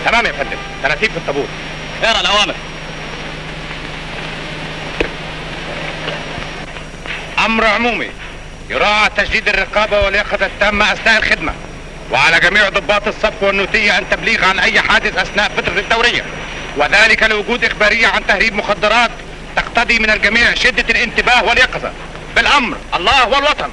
تمام يا فندم تناسيب في الطابور اقرا الاوامر امر عمومي يراعى تجديد الرقابه واليقظه التامه اثناء الخدمه وعلى جميع ضباط الصف والنوتيه ان تبليغ عن اي حادث اثناء فتره الدوريه وذلك لوجود اخباريه عن تهريب مخدرات تقتضي من الجميع شده الانتباه واليقظه بالامر الله والوطن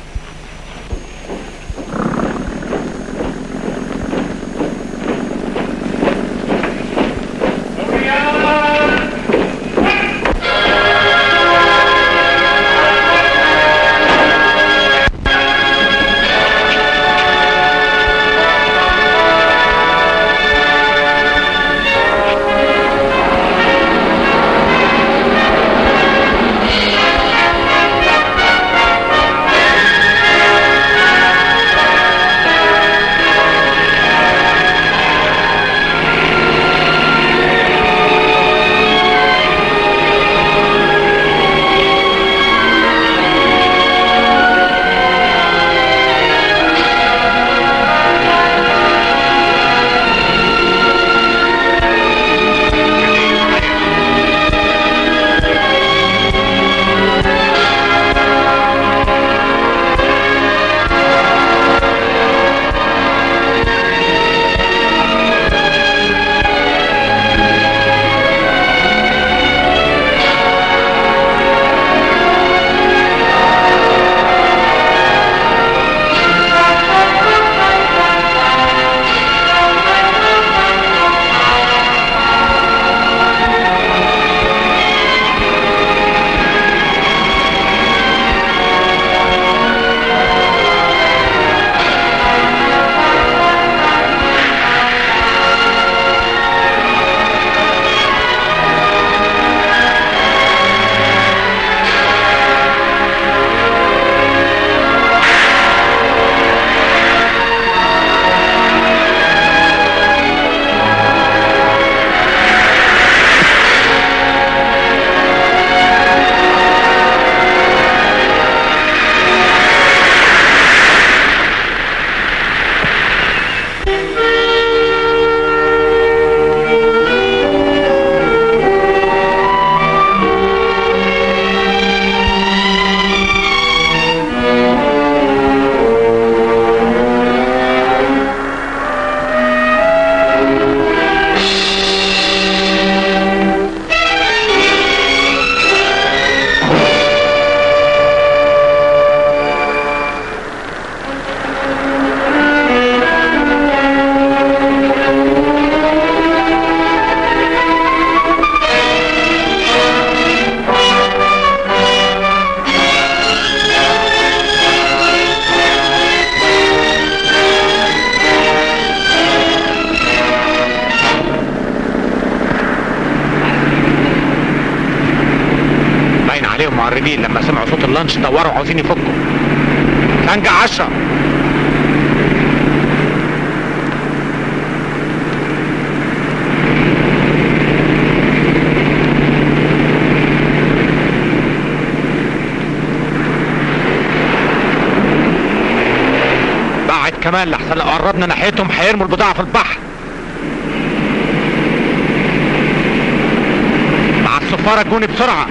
باين عليهم معربين لما سمعوا صوت اللانش دوروا عاوزين يفكوا فنجة عشرة بعد كمان لحسن لو قربنا ناحيتهم هيرموا البضاعة في البحر مع الصفارة جوني بسرعة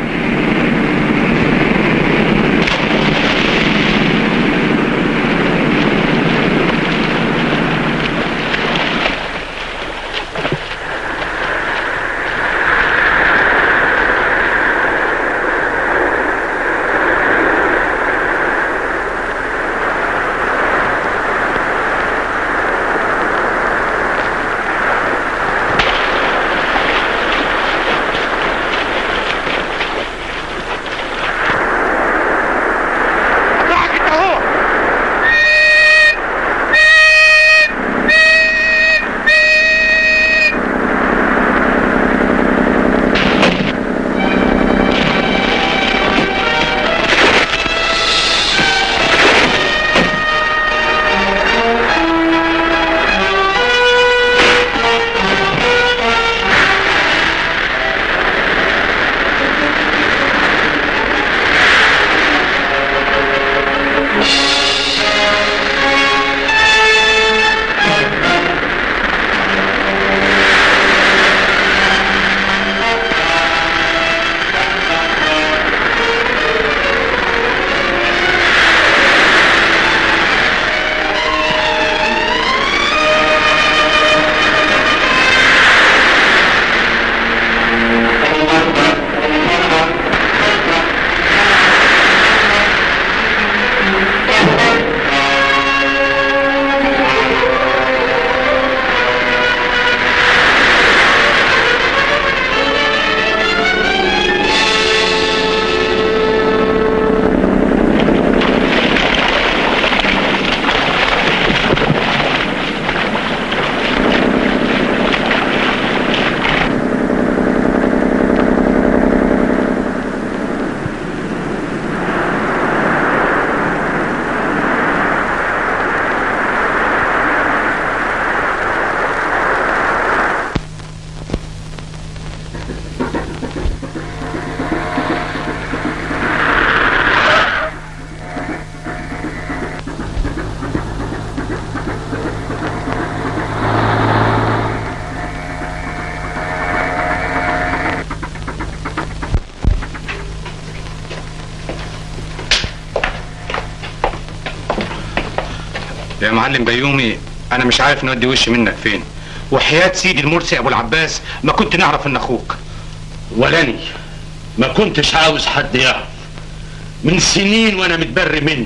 معلم بيومي انا مش عارف نودي وشي منك فين وحياة سيدي المرسي ابو العباس ما كنت نعرف ان اخوك ولاني ما كنتش عاوز حد يعرف من سنين وانا متبري منه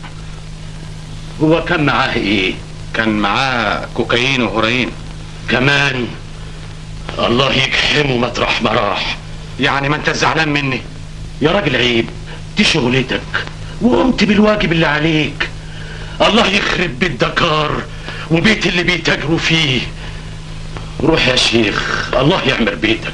هو كان معاه ايه كان معاه كوكايين وهيروين كمان الله يجحمه مطرح ما راح يعني ما انت زعلان مني يا راجل عيب دي شغلتك وقمت بالواجب اللي عليك الله يخرب بيت دكار وبيت اللي بيتاجروا فيه روح يا شيخ الله يعمر بيتك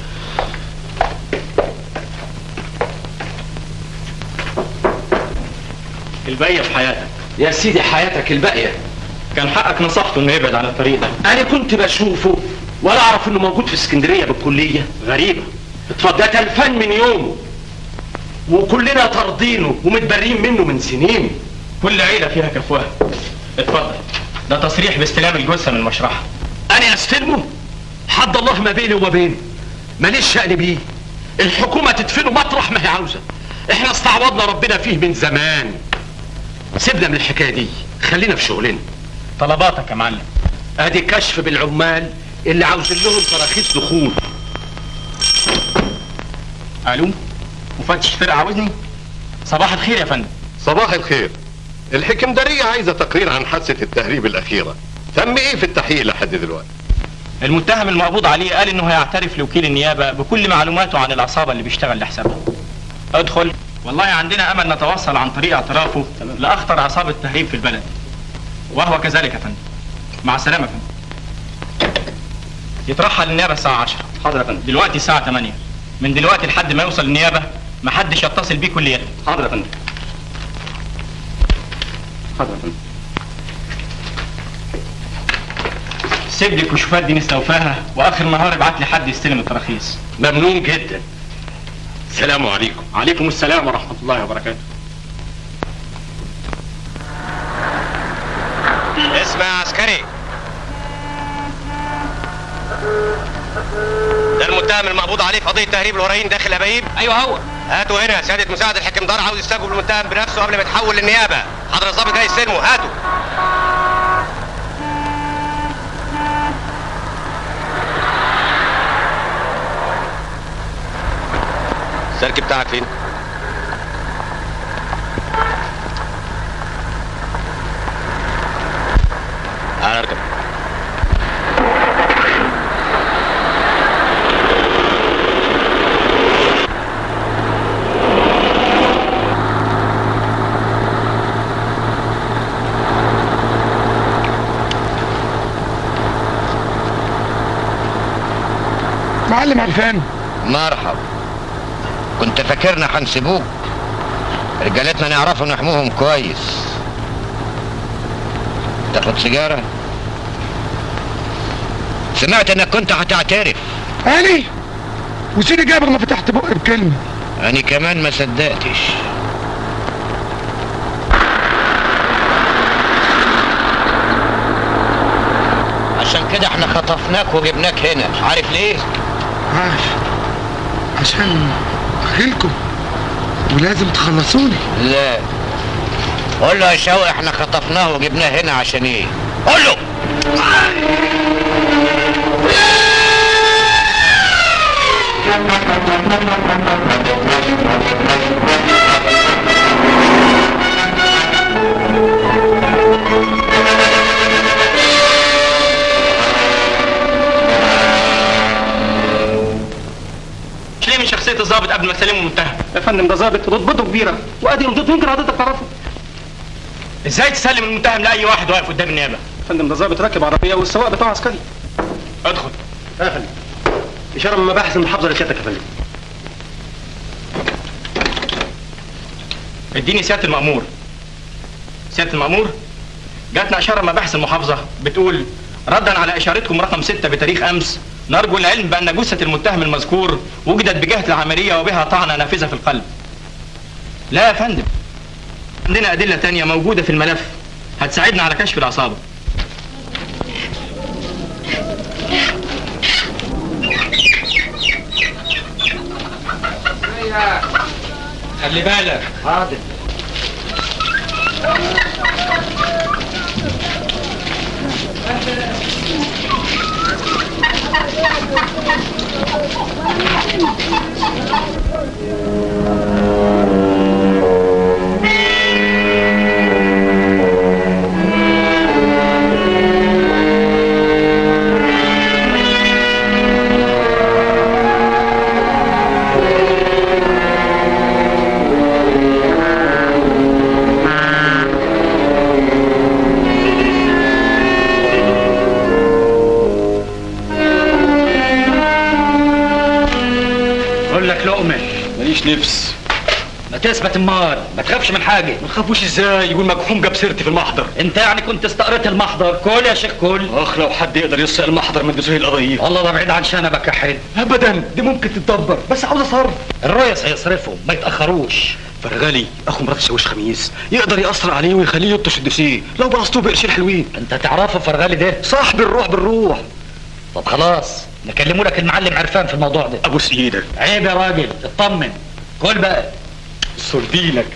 الباقية في حياتك يا سيدي حياتك الباقية كان حقك نصحته انه يبعد عن الطريق ده انا كنت بشوفه ولا اعرف انه موجود في اسكندرية بالكلية غريبة اتفضل ده تلفان من يومه وكلنا طاردينه ومتبرين منه من سنين كل عيلة فيها كفوها اتفضل ده تصريح باستلام الجثة من المشرحة انا استلمه حد الله ما بيني وما بينه ماليش شأن بيه الحكومة تدفنه مطرح ما هي عاوزة احنا استعوضنا ربنا فيه من زمان سيبنا من الحكاية دي خلينا في شغلنا طلباتك يا معلم ادي كشف بالعمال اللي عاوزين لهم تراخيص دخول الو مفتش فرقة عاوزني صباح الخير يا فندم صباح الخير الحكمدارية عايزة تقرير عن حادثة التهريب الأخيرة تم إيه في التحقيق لحد دلوقتي؟ المتهم المقبوض عليه قال انه هيعترف لوكيل النيابة بكل معلوماته عن العصابة اللي بيشتغل لحسابها ادخل والله عندنا امل نتوصل عن طريق اعترافه لاخطر عصابة تهريب في البلد وهو كذلك يا فندم مع السلامة يا فندم يترحل النيابة الساعة 10 حاضر يا فندم دلوقتي الساعة 8 من دلوقتي لحد ما يوصل النيابة محدش يتصل بيه كليا حاضر يا فندم حاضر يا فندم سيب لي الكشوفات دي نستوفاها واخر النهار ابعت لي حد يستلم التراخيص ممنون جدا سلام عليكم عليكم السلام ورحمة الله وبركاته اسمع يا عسكري ده المتهم المقبوض عليه في قضيه تهريب الهراين داخل ابايب ايوه هو هاتوا هنا سياده مساعد الحكمدار عاوز يستجوب المتهم بنفسه قبل ما يتحول للنيابه حضر الضابط جاي يستلمه هاتوا السلك بتاعك فين؟ تعال اركب معلم عرفان مرحب كنت فاكرنا هنسيبوك رجالتنا نعرفوا نحموهم كويس تاخد سيجارة سمعت انك كنت هتعترف علي وسيدي جابر ما فتحت بقي بكلمة انا كمان ما صدقتش عشان كده احنا خطفناك وجبناك هنا عارف ليه عارف عشان اخيلكم ولازم تخلصوني لا قول له يا شوقي احنا خطفناه وجبناه هنا عشان ايه قول له مش ليه من شخصية الضابط قبل ما تسلمه المتهم يا فندم ده ظابط رتبته كبيره وادي رتبته يمكن حضرتك تعرفه ازاي تسلم المتهم لاي واحد واقف قدام النيابة يا فندم ده ظابط راكب عربيه والسواق بتاعه عسكري ادخل يا فندم اشاره من مباحث المحافظه لسيادتك يا فندم اديني سيادة المأمور سيادة المأمور جاتنا إشارة من مباحث المحافظة بتقول ردا على إشارتكم رقم ستة بتاريخ أمس نرجو العلم بأن جثة المتهم المذكور وجدت بجهة العملية وبها طعنة نافذة في القلب لا يا فندم عندنا أدلة تانية موجودة في الملف هتساعدنا على كشف العصابة خلي بالك حاضر اقول لك لقمه ماليش نفس ما تثبت امال ما تخافش من حاجه ما تخافوش ازاي يقول مجحوم جاب سيرتي في المحضر انت يعني كنت استقريت المحضر كل يا شيخ كل اخ لو حد يقدر يسرق المحضر من دسوق القضيه والله ده بعيد عن شنبك يا حلو ابدا دي ممكن تتدبر بس عاوز صرف الريس هيصرفهم ما يتاخروش فرغلي اخو مرات الشاويش خميس يقدر يأثر عليه ويخليه يبطش الدوسيه لو بلصتوه بقرشين حلوين انت تعرفه فرغالي ده صاحب الروح بالروح طب خلاص نكلمه لك المعلم عرفان في الموضوع ده ابوس ايدك عيب يا راجل اطمن كل بقى سردينك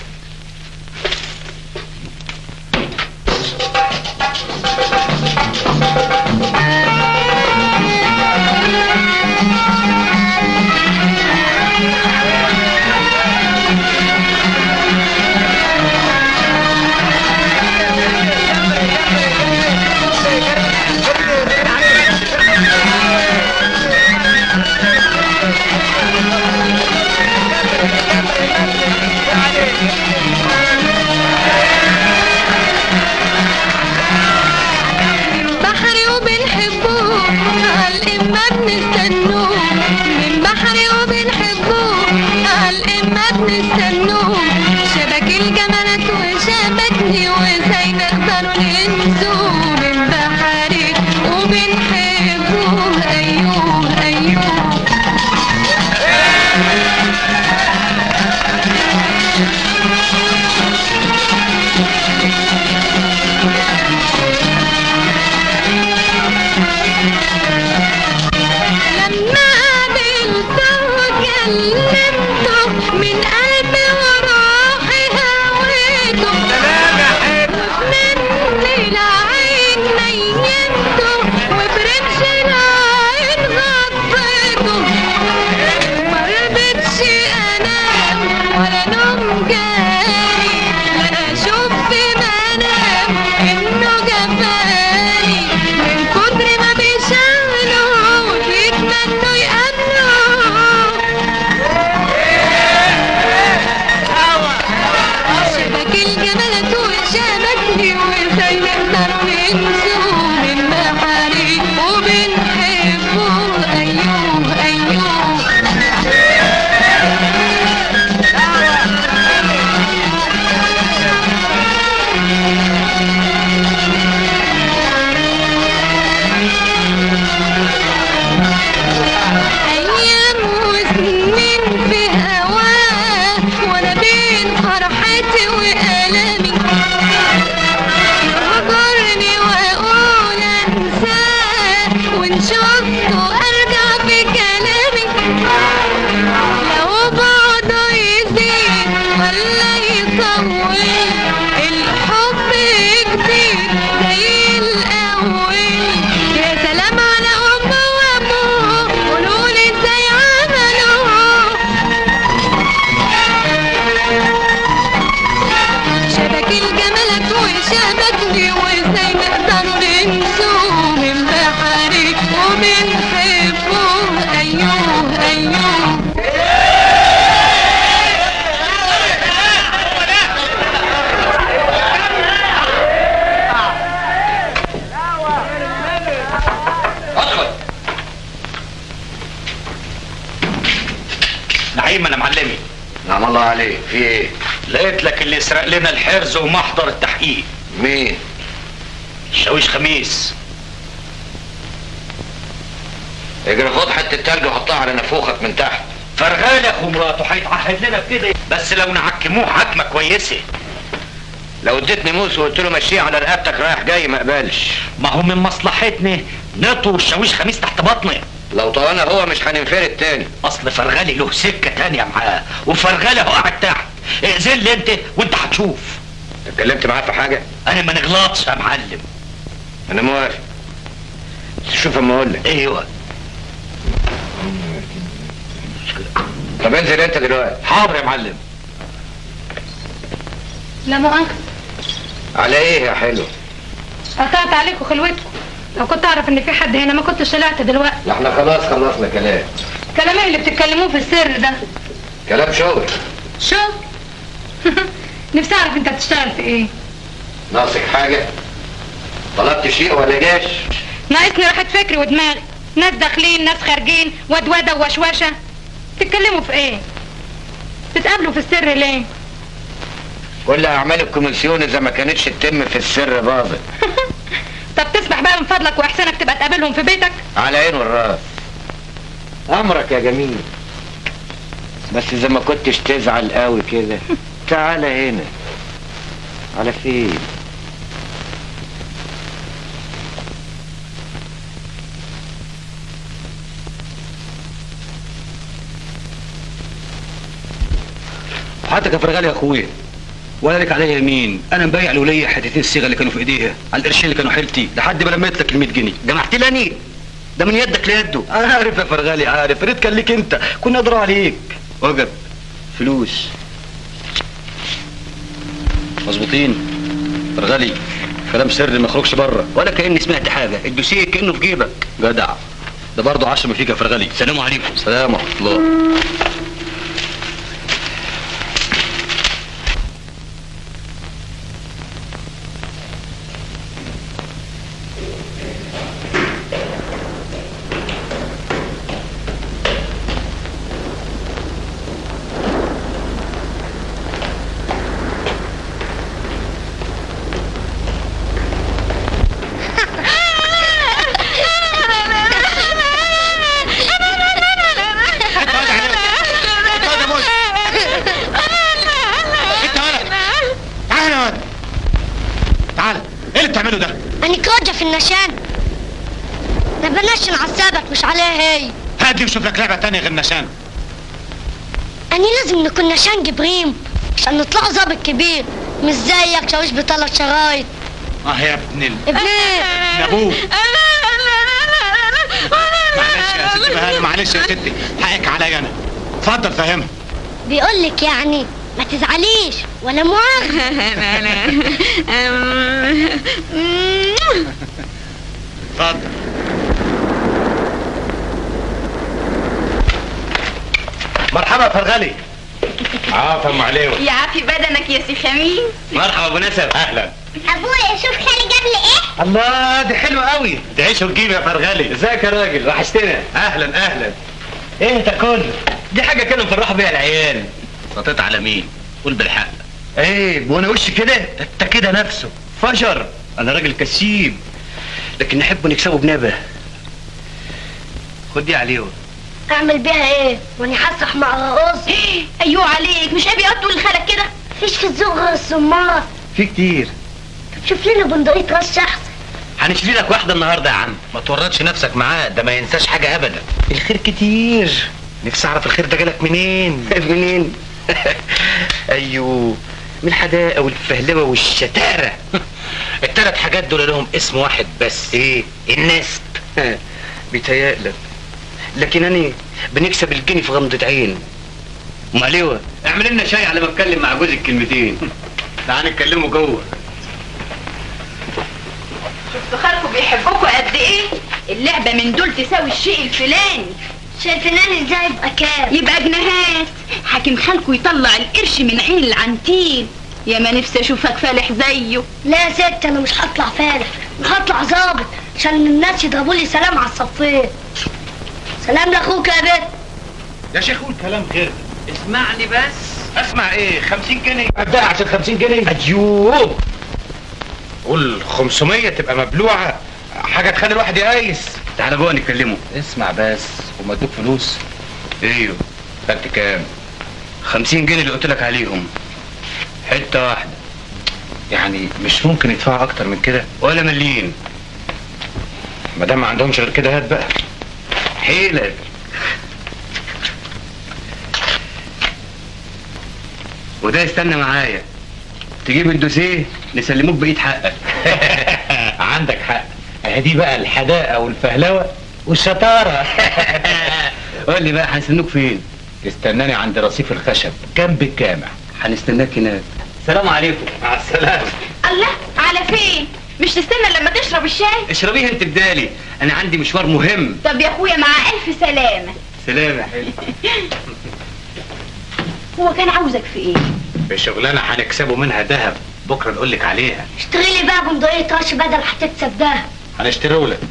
بحري وبنحبوه عالإما بنستنوه من بحري وبنحبوه عالإما بنستنوه شبك الجمالات وشبكني وازاي نقدروا ننسوه من بحري وبنحبوه أيوه أيوه لما قابلته وكلمته من قلبي وروحي هويته مني العين نيمته وبرمش العين غطيته ما رضيتش انام ولا نوم جاني لا اشوف في منام انه جفاني من كتر ما بيشغلوا وبيتمنوا يقابلوا شبك الجمالات وشبكني وازاي نقدروا ننسوا من بحري وبنحبه ايوه ايوه أيام وسنين في هواه وأنا بين فرحتي وألمي وجرني وأقول أنساه وإن شفته أرجع في كلامي لو بعده يزيد ولا يطول الحب جديد زي الأول يا سلام على أمه وأبوه قولولي ازاي عملوه شبك الجمالات وشبكني وازاي نقدر ننسوه من بحري وبنحبه ايوه ايوه ادخل نعيم انا معلمي نعم الله عليك في ايه لقيت لك اللي سرق لنا الحرز ومحضر التحقيق مين الشاويش خميس اجري خد حته تلج وحطها على نافوخك من تحت فرغال يا اخو مراته هيتعهد لنا بكده بس لو نعكموه حكمه كويسه لو اديتني موس وقلت له مشيه على رقبتك رايح جاي ما اقبلش ما هو من مصلحتنا نطو الشاويش خميس تحت بطني لو طوانا هو مش هننفرد تاني اصل فرغالي له سكه تانية معاه وفرغالي هو قاعد تحت ائذن لي انت وانت هتشوف اتكلمت معاه في حاجه انا ما نغلطش يا معلم انا موافق شوف اما اقول لك ايوه مشكله طب انزل انت دلوقتي حاضر يا معلم لا مؤاخذة على ايه يا حلو قطعت عليكم خلوتكم لو كنت اعرف ان في حد هنا ما كنتش طلعت دلوقتي لا احنا خلاص خلصنا كلام كلام ايه اللي بتتكلموه في السر ده كلام شغل شو نفسي اعرف انت بتشتغل في ايه ناقصك حاجة طلبت شيء ولا جاش ناقصني راحة فكري ودماغي ناس داخلين ناس خارجين ودودة ووشوشة تتكلموا في ايه تتقابلوا في السر ليه كل اعمال الكوميسيون اذا ما كانتش تتم في السر باظت طب تسمح بقى من فضلك واحسانك تبقى تقابلهم في بيتك على عين والراس امرك يا جميل بس اذا ما كنتش تزعل قوي كده تعالى هنا على فين حياتك يا فرغالي يا اخويا ولا لك عليا يمين انا مبيع الوليه حتتين الصيغه اللي كانوا في ايديها على القرشين اللي كانوا حيلتي لحد ما لميت لك ال 100 جنيه جمعت لي ده من يدك ليده انا عارف يا فرغالي عارف ريت كان ليك انت كنا ادرى عليك وجب فلوس مظبوطين فرغالي كلام سري ما يخرجش بره ولا كاني سمعت حاجه الدوسيه كانه في جيبك جدع ده برضه عشم فيك يا فرغالي سلام عليكم سلام ورحمه الله تعال يا واد تعال ايه اللي بتعمله ده أنا كوجة في النشان ما بنشن على السابق مش عليها هي هات لي وشوف لك لعبه تانية غير نشان أنا لازم نكون نشان جبريم عشان نطلع ظابط كبير مش زيك شاويش بثلاث شرايط اه يا ابن ال... ابن يا ابوه معلش يا ست بهانة معلش يا ستي حقك عليا انا اتفضل فهمها بيقول لك يعني ما تزعليش ولا مؤاخذة اتفضل مرحبا يا فرغلي عافا ام عليوي يعافي بدنك يا سي خميس مرحبا ابو نسب اهلا أبويا شوف خالي جاب لي إيه الله دي حلوه قوي تعيش وتجيب يا فرغلي ازيك يا راجل وحشتنا اهلا اهلا ايه تاكل دي حاجه كده نفرحوا بيها العيال سطيت على مين قول بالحق ايه وانا وش كده انت كده نفسه فشر انا راجل كسيب لكن نحب نكسبه بنبه خد دي عليه أعمل بيها إيه وأنا حسح مع رؤوس ايوه عليك مش ابي تقول لخالك كده فيش في السوق غير السمارة في كتير طب شوف لنا بندقية رش أحسن هنشتري لك واحده النهارده يا عم ما تورطش نفسك معاه ده ما ينساش حاجه ابدا الخير كتير نفسي اعرف الخير ده جالك منين منين ايوه من الحداقه والفهلوه والشتاره التلات حاجات دول لهم اسم واحد بس ايه النسب بيتهيألك لكن انا بنكسب الجنيه في غمضة عين ماليوه اعمل لنا شاي على ما اتكلم مع جوزك كلمتين تعال نتكلموا جوه شفتوا خالكم بيحبوكوا قد ايه اللعبة من دول تساوي الشيء الفلاني شايفين أنا إزاي يبقى كام يبقى جنيهات حاكم خالكم يطلع القرش من عين العنتيل يا ما نفسي اشوفك فالح زيه لا يا ست أنا مش هطلع فالح أنا هطلع ظابط عشان الناس يضربوا لي سلام على الصفين سلام لاخوك يا بنت يا شيخ قول كلام غير اسمعني بس اسمع ايه 50 جنيه ابدا عشان 50 جنيه ايوه قول 500 تبقى مبلوعه حاجه تخلي الواحد يقيس تعال جوه نتكلموا اسمع بس وما ادوك فلوس ايوه خدت كام 50 جنيه اللي قلت لك عليهم حته واحده يعني مش ممكن يدفعوا اكتر من كده ولا مليين ما دام ما عندهمش غير كده هات بقى حيلك وده يستنى معايا تجيب الدوسيه نسلموك بقية حقك عندك حق اهي دي بقى الحداقه والفهلوه والشطاره قول لي بقى هنستنوك فين استناني عند رصيف الخشب جنب الجامع هنستناك هناك السلام عليكم مع السلامه الله على فين مش تستنى لما تشرب الشاي اشربيه انت بدالي انا عندي مشوار مهم طب يا اخويا مع الف سلامه سلام يا حلو هو كان عاوزك في ايه في شغلانه هنكسبوا منها ذهب بكره نقول لك عليها اشتري لي بقى بندقية رش بدل هتكسب ده هنشتريه لك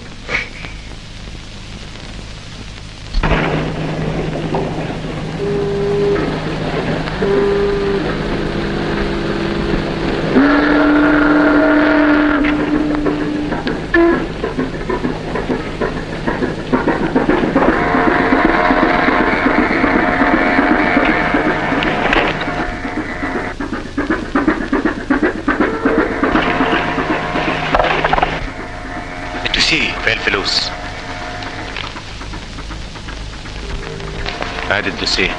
الدوسيه فين الفلوس ادي الدوسيه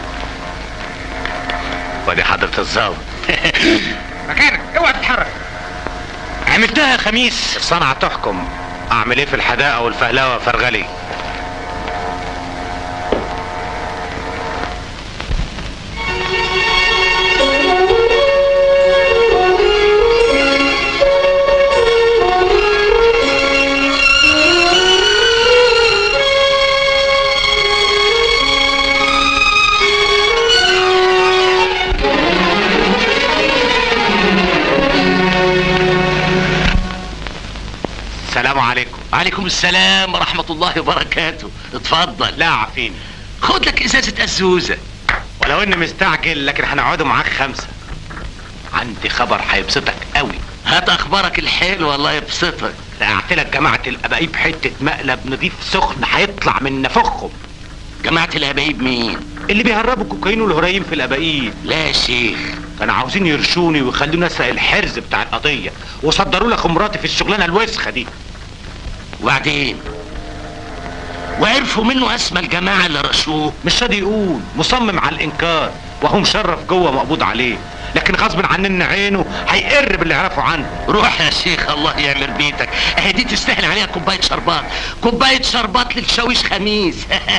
ودي حضرة الظابط مكانك اوعى تتحرك عملتها خميس الصنعة تحكم اعمل ايه في الحداقة والفهلوة فرغلي السلام عليكم عليكم السلام ورحمة الله وبركاته اتفضل لا عفين خد لك ازازة ازوزة ولو اني مستعجل لكن هنقعدوا معاك خمسة عندي خبر هيبسطك قوي هات اخبارك الحلوة الله يبسطك رقعت لك جماعة الاباقيب حتة مقلب نضيف سخن هيطلع من نفخهم جماعة الابايب مين اللي بيهربوا الكوكايين والهرايم في الاباقيب لا يا شيخ كانوا عاوزين يرشوني ويخلوني اسرق الحرز بتاع القضية وصدروا لك مراتي في الشغلانة الوسخة دي وبعدين وعرفوا منه اسمى الجماعة اللي رشوه مش راضي يقول مصمم على الانكار وهو مشرف جوه مقبوض عليه لكن غصب عننا عينه هيقر باللي يعرفوا عنه روح يا شيخ الله يعمر بيتك اهي دي تستاهل عليها كوبايه شربات كوبايه شربات للشاويش خميس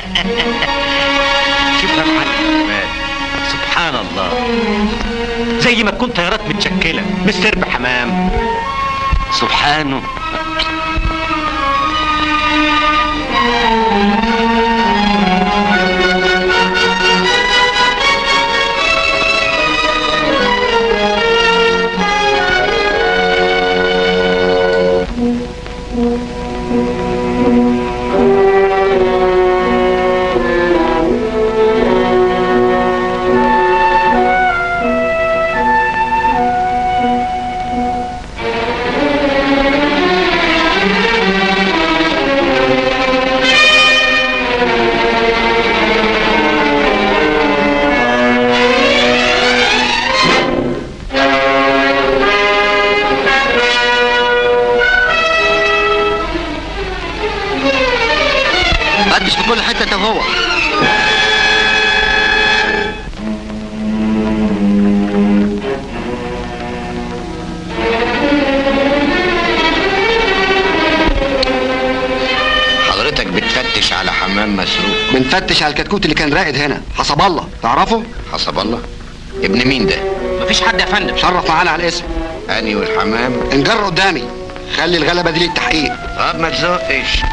شوف يا معلم جمال، سبحان الله زي ما تكون طيارات متشكلة مش سرب حمام سبحانه فتش في كل حته انت وهو حضرتك بتفتش على حمام مسروق بنفتش على الكتكوت اللي كان راقد هنا حسب الله تعرفه حسب الله ابن مين ده مفيش حد يا فندم شرف معانا على الاسم اني والحمام انجر قدامي خلي الغلبه دي للتحقيق طب ما تزقش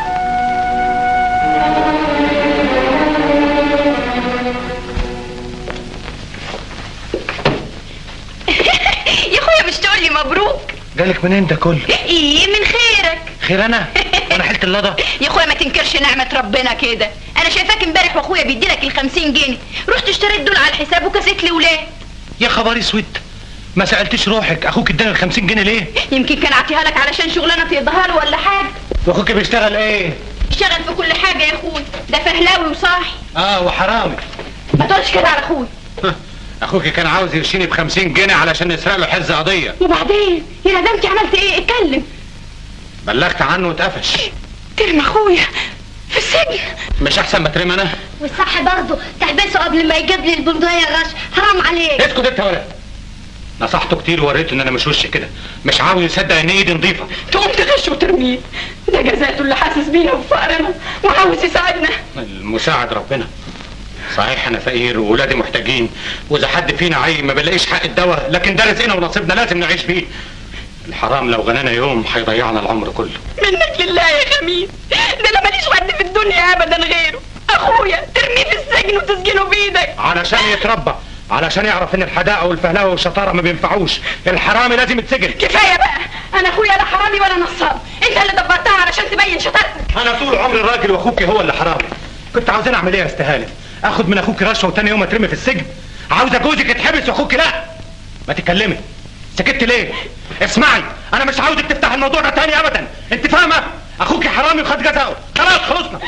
يا اخويا مش تقول لي مبروك جالك منين ده كله ايه من خيرك خير انا وانا حلت اللضا يا اخويا ما تنكرش نعمة ربنا كده انا شايفاك امبارح واخويا بيديلك ال 50 جنيه رحت اشتريت دول على الحساب وكاسيت لي ولاد يا خبر اسود ما سالتش روحك اخوك اداني ال 50 جنيه ليه يمكن كان عطيها لك علشان شغلانه تقضيها له ولا حاجه واخوك بيشتغل ايه اشتغل في كل حاجه يا اخويا ده فهلاوي وصاحي اه وحرامي ما تقولش كده على اخويا اخوك كان عاوز يرشيني ب 50 جنيه علشان نسرق له حز قضيه وبعدين يا ندمتي عملت ايه اتكلم بلغت عنه واتقفش ترمى اخويا في السجن مش احسن ما ترمي انا والصح برضه تحبسه قبل ما يجيب لي البندقية الرش حرام عليك اسكت انت ولا نصحته كتير ووريته ان انا مش وش كده مش عاوز يصدق ان ايدي نظيفه تقوم تغش وترميه ده جزاته اللي حاسس بينا وفقرنا وعاوز يساعدنا المساعد ربنا صحيح انا فقير واولادي محتاجين واذا حد فينا عي ما بلاقيش حق الدواء لكن ده رزقنا ونصيبنا لازم نعيش بيه الحرام لو غنانا يوم هيضيعنا العمر كله منك لله يا خميس ده انا ماليش حد في الدنيا ابدا غيره اخويا ترميه في السجن وتسجنه بايدك علشان يتربى علشان يعرف ان الحداقه والفهلاوه والشطاره ما بينفعوش الحرامي لازم يتسجن كفايه بقى انا اخويا لا حرامي ولا نصاب انت اللي دبرتها علشان تبين شطارتك انا طول عمري راجل واخوك هو اللي حرامي كنت عاوزين اعمل ايه يا استهانه اخد من اخوك رشوه وتاني يوم اترمي في السجن عاوزه جوزك يتحبس واخوك لا ما تتكلمي سكت ليه اسمعي انا مش عاوزك تفتح الموضوع ده تاني ابدا انت فاهمه اخوك حرامي وخد جزاؤه خلاص خلصنا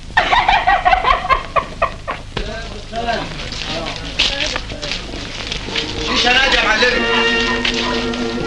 مش انا يا معلم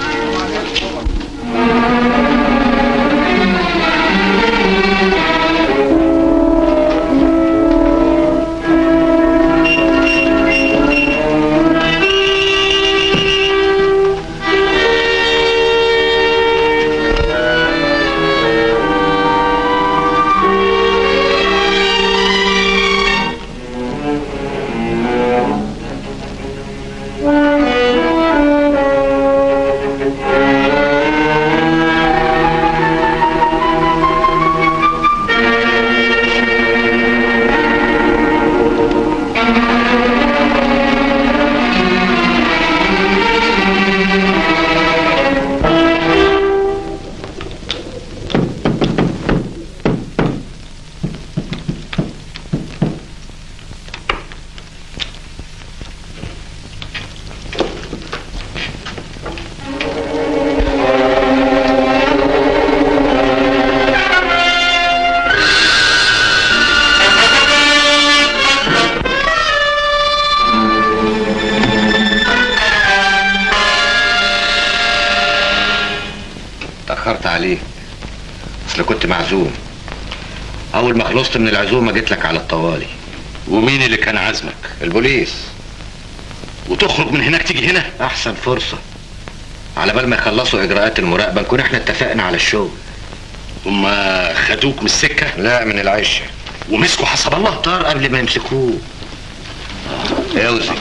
اتأخرت عليك اصل كنت معزوم اول ما خلصت من العزومة جيت لك على الطوالي ومين اللي كان عازمك البوليس وتخرج من هناك تيجي هنا احسن فرصة على بال ما يخلصوا اجراءات المراقبة نكون احنا اتفقنا على الشغل هما خدوك من السكة لا من العشة ومسكوا حسب الله طار قبل ما يمسكوه اوزي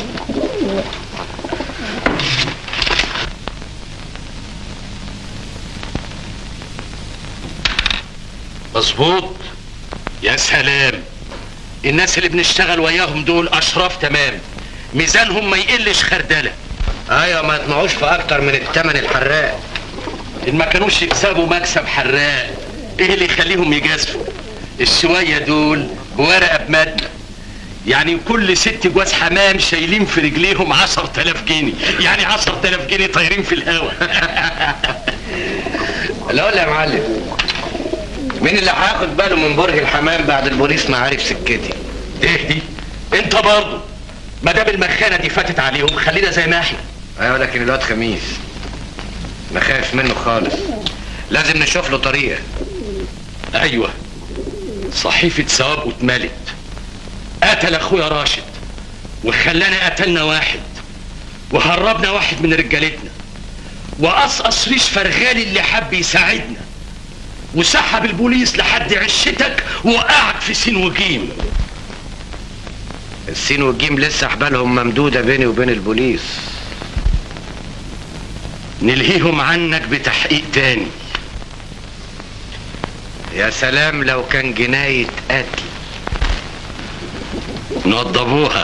مظبوط يا سلام الناس اللي بنشتغل وياهم دول اشراف تمام ميزانهم ما يقلش خردله ايوه ما يطمعوش في اكتر من التمن الحراق ان ما كانوش يكسبوا مكسب حراق ايه اللي يخليهم يجازفوا الشويه دول بورقه بماده يعني كل ست جواز حمام شايلين في رجليهم عشر تلاف جنيه يعني عشر تلاف جنيه طايرين في الهوا لا ولا يا معلم مين اللي هياخد باله من برج الحمام بعد البوليس ما عارف سكتي ايه دي انت برضه ما دام المخانه دي فاتت عليهم خلينا زي ما احنا ايوه لكن الواد خميس ما خايف منه خالص لازم نشوف له طريقه ايوه صحيفه ثواب اتملت قتل اخويا راشد وخلانا قتلنا واحد وهربنا واحد من رجالتنا وقصقص ريش فرغالي اللي حب يساعدنا وسحب البوليس لحد عشتك وقعك في سين وجيم السين والجيم لسه حبالهم ممدودة بيني وبين البوليس نلهيهم عنك بتحقيق تاني يا سلام لو كان جناية قتل نوضبوها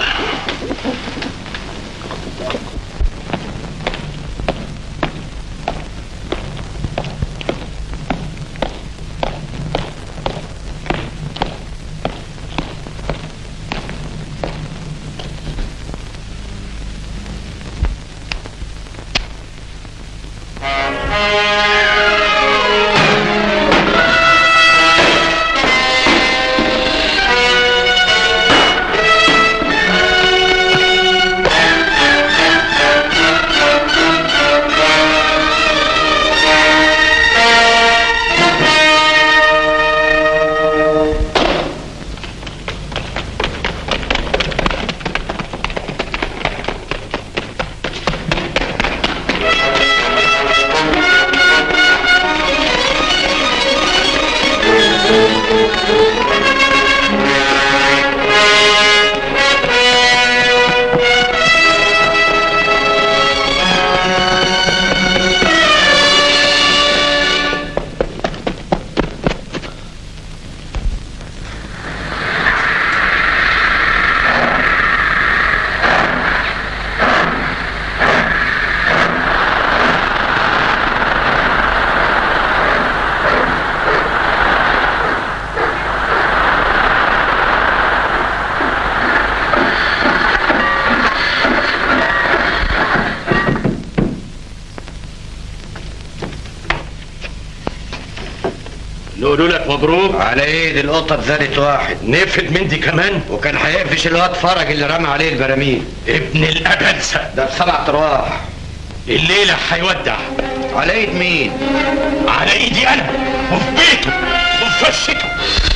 مبروك على ايد القطط زادت واحد نفد من دي كمان وكان هيقفش الواد فرج اللي رمى عليه البراميل ابن الابلسه ده بسبع ارواح الليله هيودع على ايد مين على ايدي انا وفي بيته وفي فشته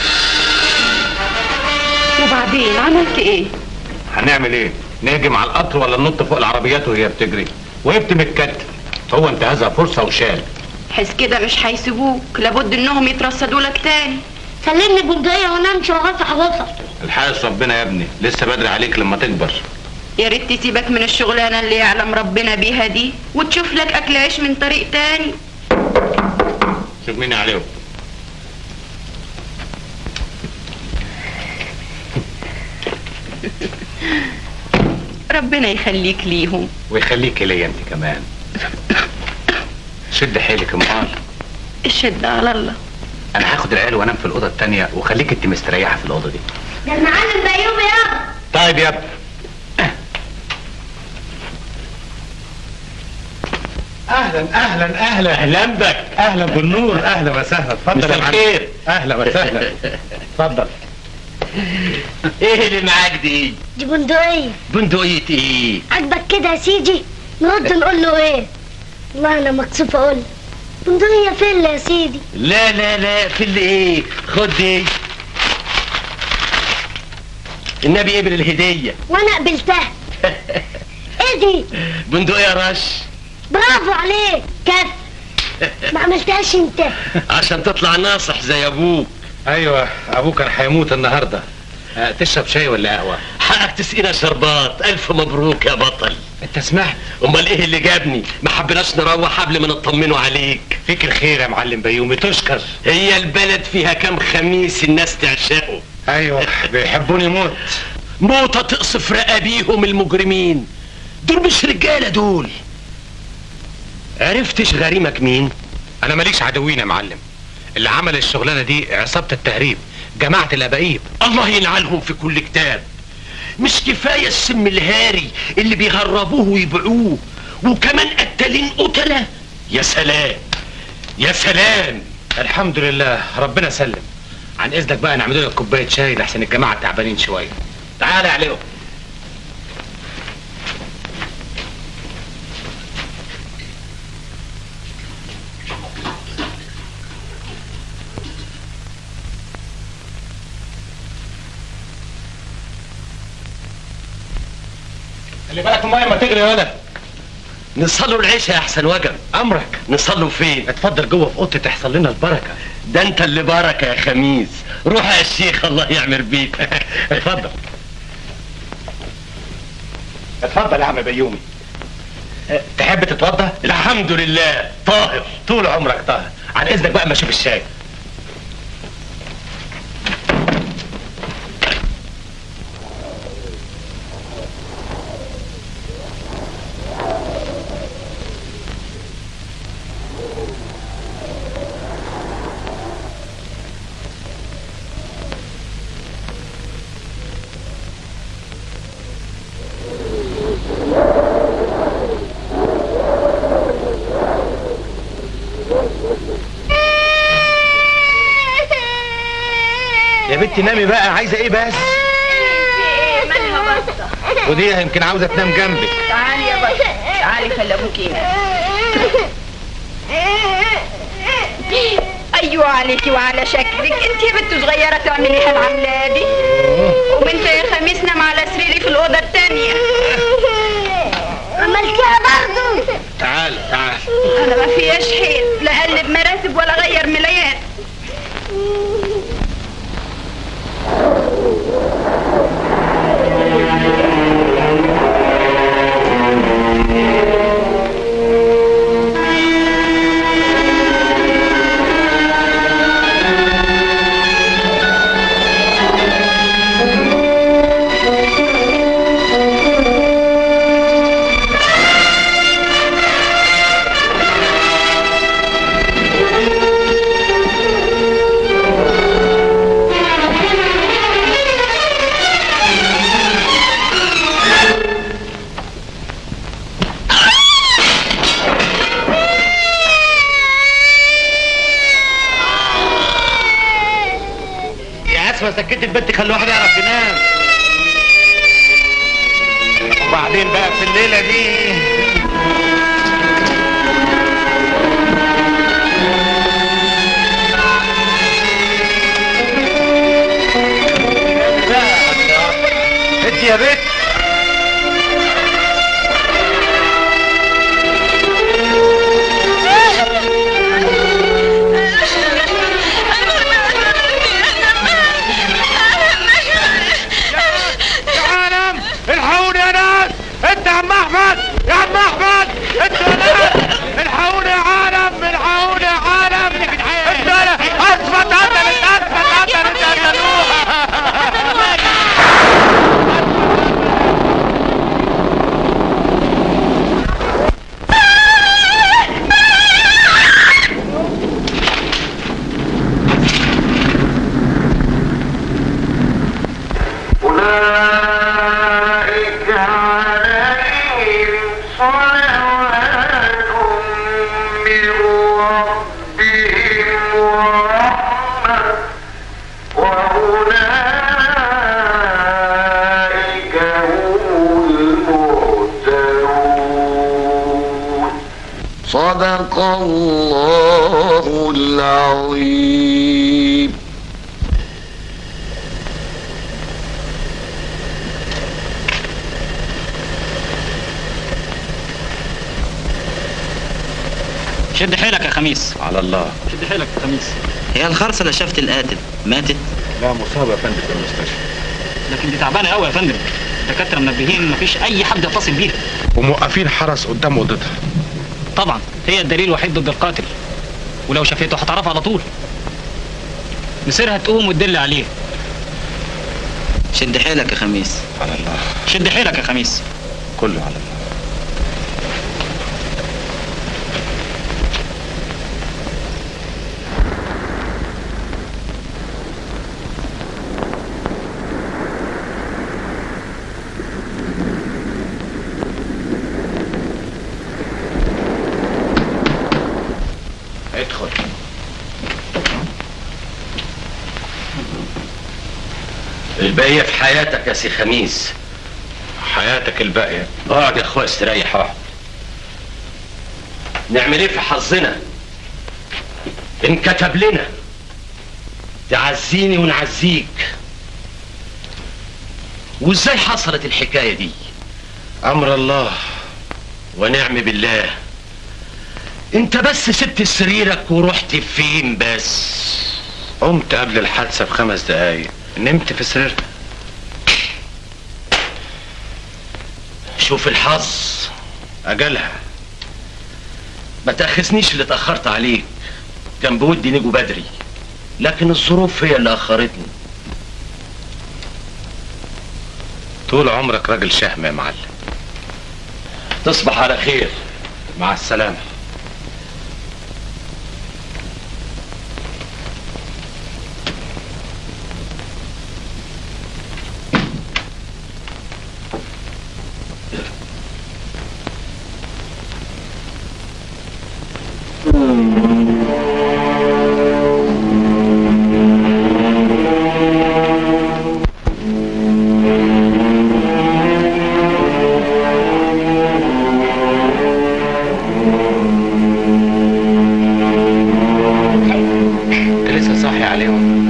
وبعدين عملت ايه هنعمل ايه نهجم على القطر ولا ننط فوق العربيات وهي بتجري وقفت متكتف هو انتهزها فرصه وشال حس كده مش هيسيبوك لابد انهم يترصدوا لك تاني سلمني البندقية وانا امشي وغطي حضرتك الحارس ربنا يا ابني لسه بدري عليك لما تكبر يا ريت تسيبك من الشغلانه اللي يعلم ربنا بيها دي وتشوف لك اكل عيش من طريق تاني شوف مين عليهم ربنا يخليك ليهم ويخليك ليا انت كمان شد حيلك امال الشد على الله انا هاخد العيال وانام في الاوضه التانية وخليك انت مستريحه في الاوضه دي ده المعلم بيومي يابا طيب يا ابني اهلا اهلا اهلا اهلا بك اهلا بالنور اهلا وسهلا اتفضل مساء يا معلم. الخير. اهلا وسهلا اتفضل ايه اللي معاك دي دي بندقية بندقية ايه عاجبك كده يا سيدي نرد نقول له ايه والله انا مكسوف اقول له. بندقية فين يا سيدي لا لا لا في اللي ايه خد دي النبي قبل الهدية وانا قبلتها ايه دي بندقية رش برافو عليك كف ما عملتهاش انت عشان تطلع ناصح زي ابوك ايوه ابوك كان هيموت النهارده آه، تشرب شاي ولا قهوه حقك تسقينا شربات الف مبروك يا بطل انت سمعت امال ايه اللي جابني ما حبيناش نروح قبل ما نطمنوا عليك فيك الخير يا معلم بيومي تشكر هي البلد فيها كام خميس الناس تعشقه ايوه بيحبوني موت موتة تقصف رقابيهم المجرمين دول مش رجالة دول عرفتش غريمك مين انا ماليش عدوين يا معلم اللي عمل الشغلانه دي عصابه التهريب جماعه الابايب الله ينعلهم في كل كتاب مش كفاية السم الهاري اللي بيهربوه ويبيعوه وكمان قتالين قتلة يا سلام يا سلام الحمد لله ربنا سلم عن اذنك بقى نعمل لك كوبايه شاي لحسن الجماعه تعبانين شويه تعالى يا عليهم خلي بالك الميه ما تجري يا ولد نصلوا العشاء يا احسن وجب امرك نصلوا فين اتفضل جوه في اوضتي تحصل لنا البركه ده انت اللي بركة يا خميس روح يا شيخ الله يعمر بيك اتفضل اتفضل يا عم بيومي اه، تحب تتوضى الحمد لله طاهر طول عمرك طاهر عن اذنك بقى ما اشوف الشاي يا بنتي نامي بقى عايزه ايه بس مالها بطه ودي يمكن عاوزه تنام جنبك تعالي يا بطه تعالي خلي ابوك ينام ايوه عليكي وعلى شكلك انت يا بنت صغيره تعمليها العمله دي وانت يا خميس نام على سريري في الاوضه التانيه عملتها برضه تعال تعال انا ما فيهاش حيل لا اقلب مراتب ولا اغير ملايات حكايه البنت خلي الواحد يعرف ينام وبعدين بقى في الليله دي انت يا بنت يا عالم الحقوني يا ناس انت يا عم احمد يا عم احمد انت يا ناس الحقوني يا عالم الحقوني يا عالم انت يا اثبت قتلت اثبت قتلت قتلوها أولئك عليهم صلوات من ربهم ورحمة وأولئك هم المهتدون صدق الله العظيم شد حيلك يا خميس على الله شد حيلك يا خميس هي الخرصة اللي شافت القاتل ماتت لا مصابه يا فندم في المستشفى لكن دي تعبانه قوي يا فندم الدكاتره منبهين مفيش اي حد يتصل بيها وموقفين حرس قدام اوضتها طبعا هي الدليل الوحيد ضد القاتل ولو شافته هتعرفها على طول مصيرها تقوم وتدل عليه شد حيلك يا خميس على الله شد حيلك يا خميس كله على الله ادخل الباقية في حياتك يا سي خميس حياتك الباقيه اقعد يا اخويا استريح اقعد نعمل ايه في حظنا انكتب لنا تعزيني ونعزيك وازاي حصلت الحكايه دي امر الله ونعم بالله انت بس سبت سريرك ورحت فين بس قمت قبل الحادثه بخمس دقايق نمت في سريرها شوف الحظ اجلها ما تاخذنيش اللي اتاخرت عليك كان بودي نجو بدري لكن الظروف هي اللي اخرتني طول عمرك راجل شهم يا معلم تصبح على خير مع السلامه انت لسه صاحي عليهم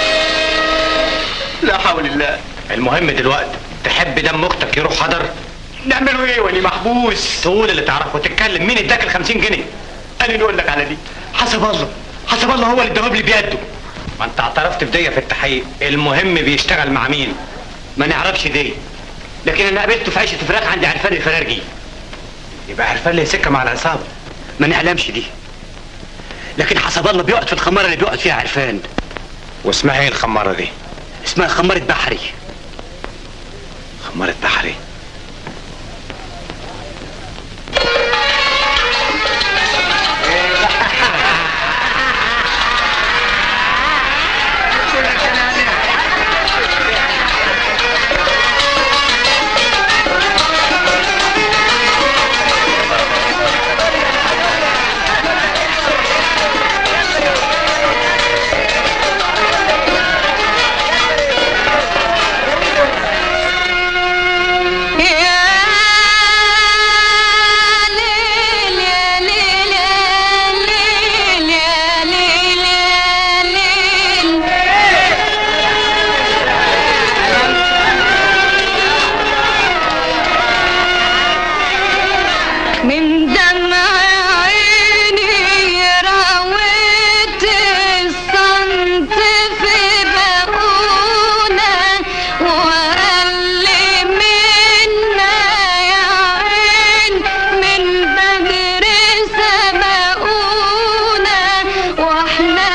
لا حول الله المهم دلوقتي تحب دم اختك يروح حضر نعمله ايه ولي محبوس تقول اللي تعرفه وتتكلم مين اداك ال 50 جنيه انا اللي اقول لك على دي حسب الله حسب الله هو اللي اداهم لي بيده ما انت اعترفت بدية في التحقيق المهم بيشتغل مع مين ما نعرفش دي لكن انا قابلته في عيشه فراخ عند عرفان الفرارجي يبقى عرفان ليه سكه مع العصابه ما نعلمش دي لكن حسب الله بيقعد في الخماره اللي بيقعد فيها عرفان واسمها ايه الخماره دي اسمها خماره بحري خماره بحري من دمع عيني راوت الصمت في بقونا وقال لي منا يا عين من بدر سبقونا واحنا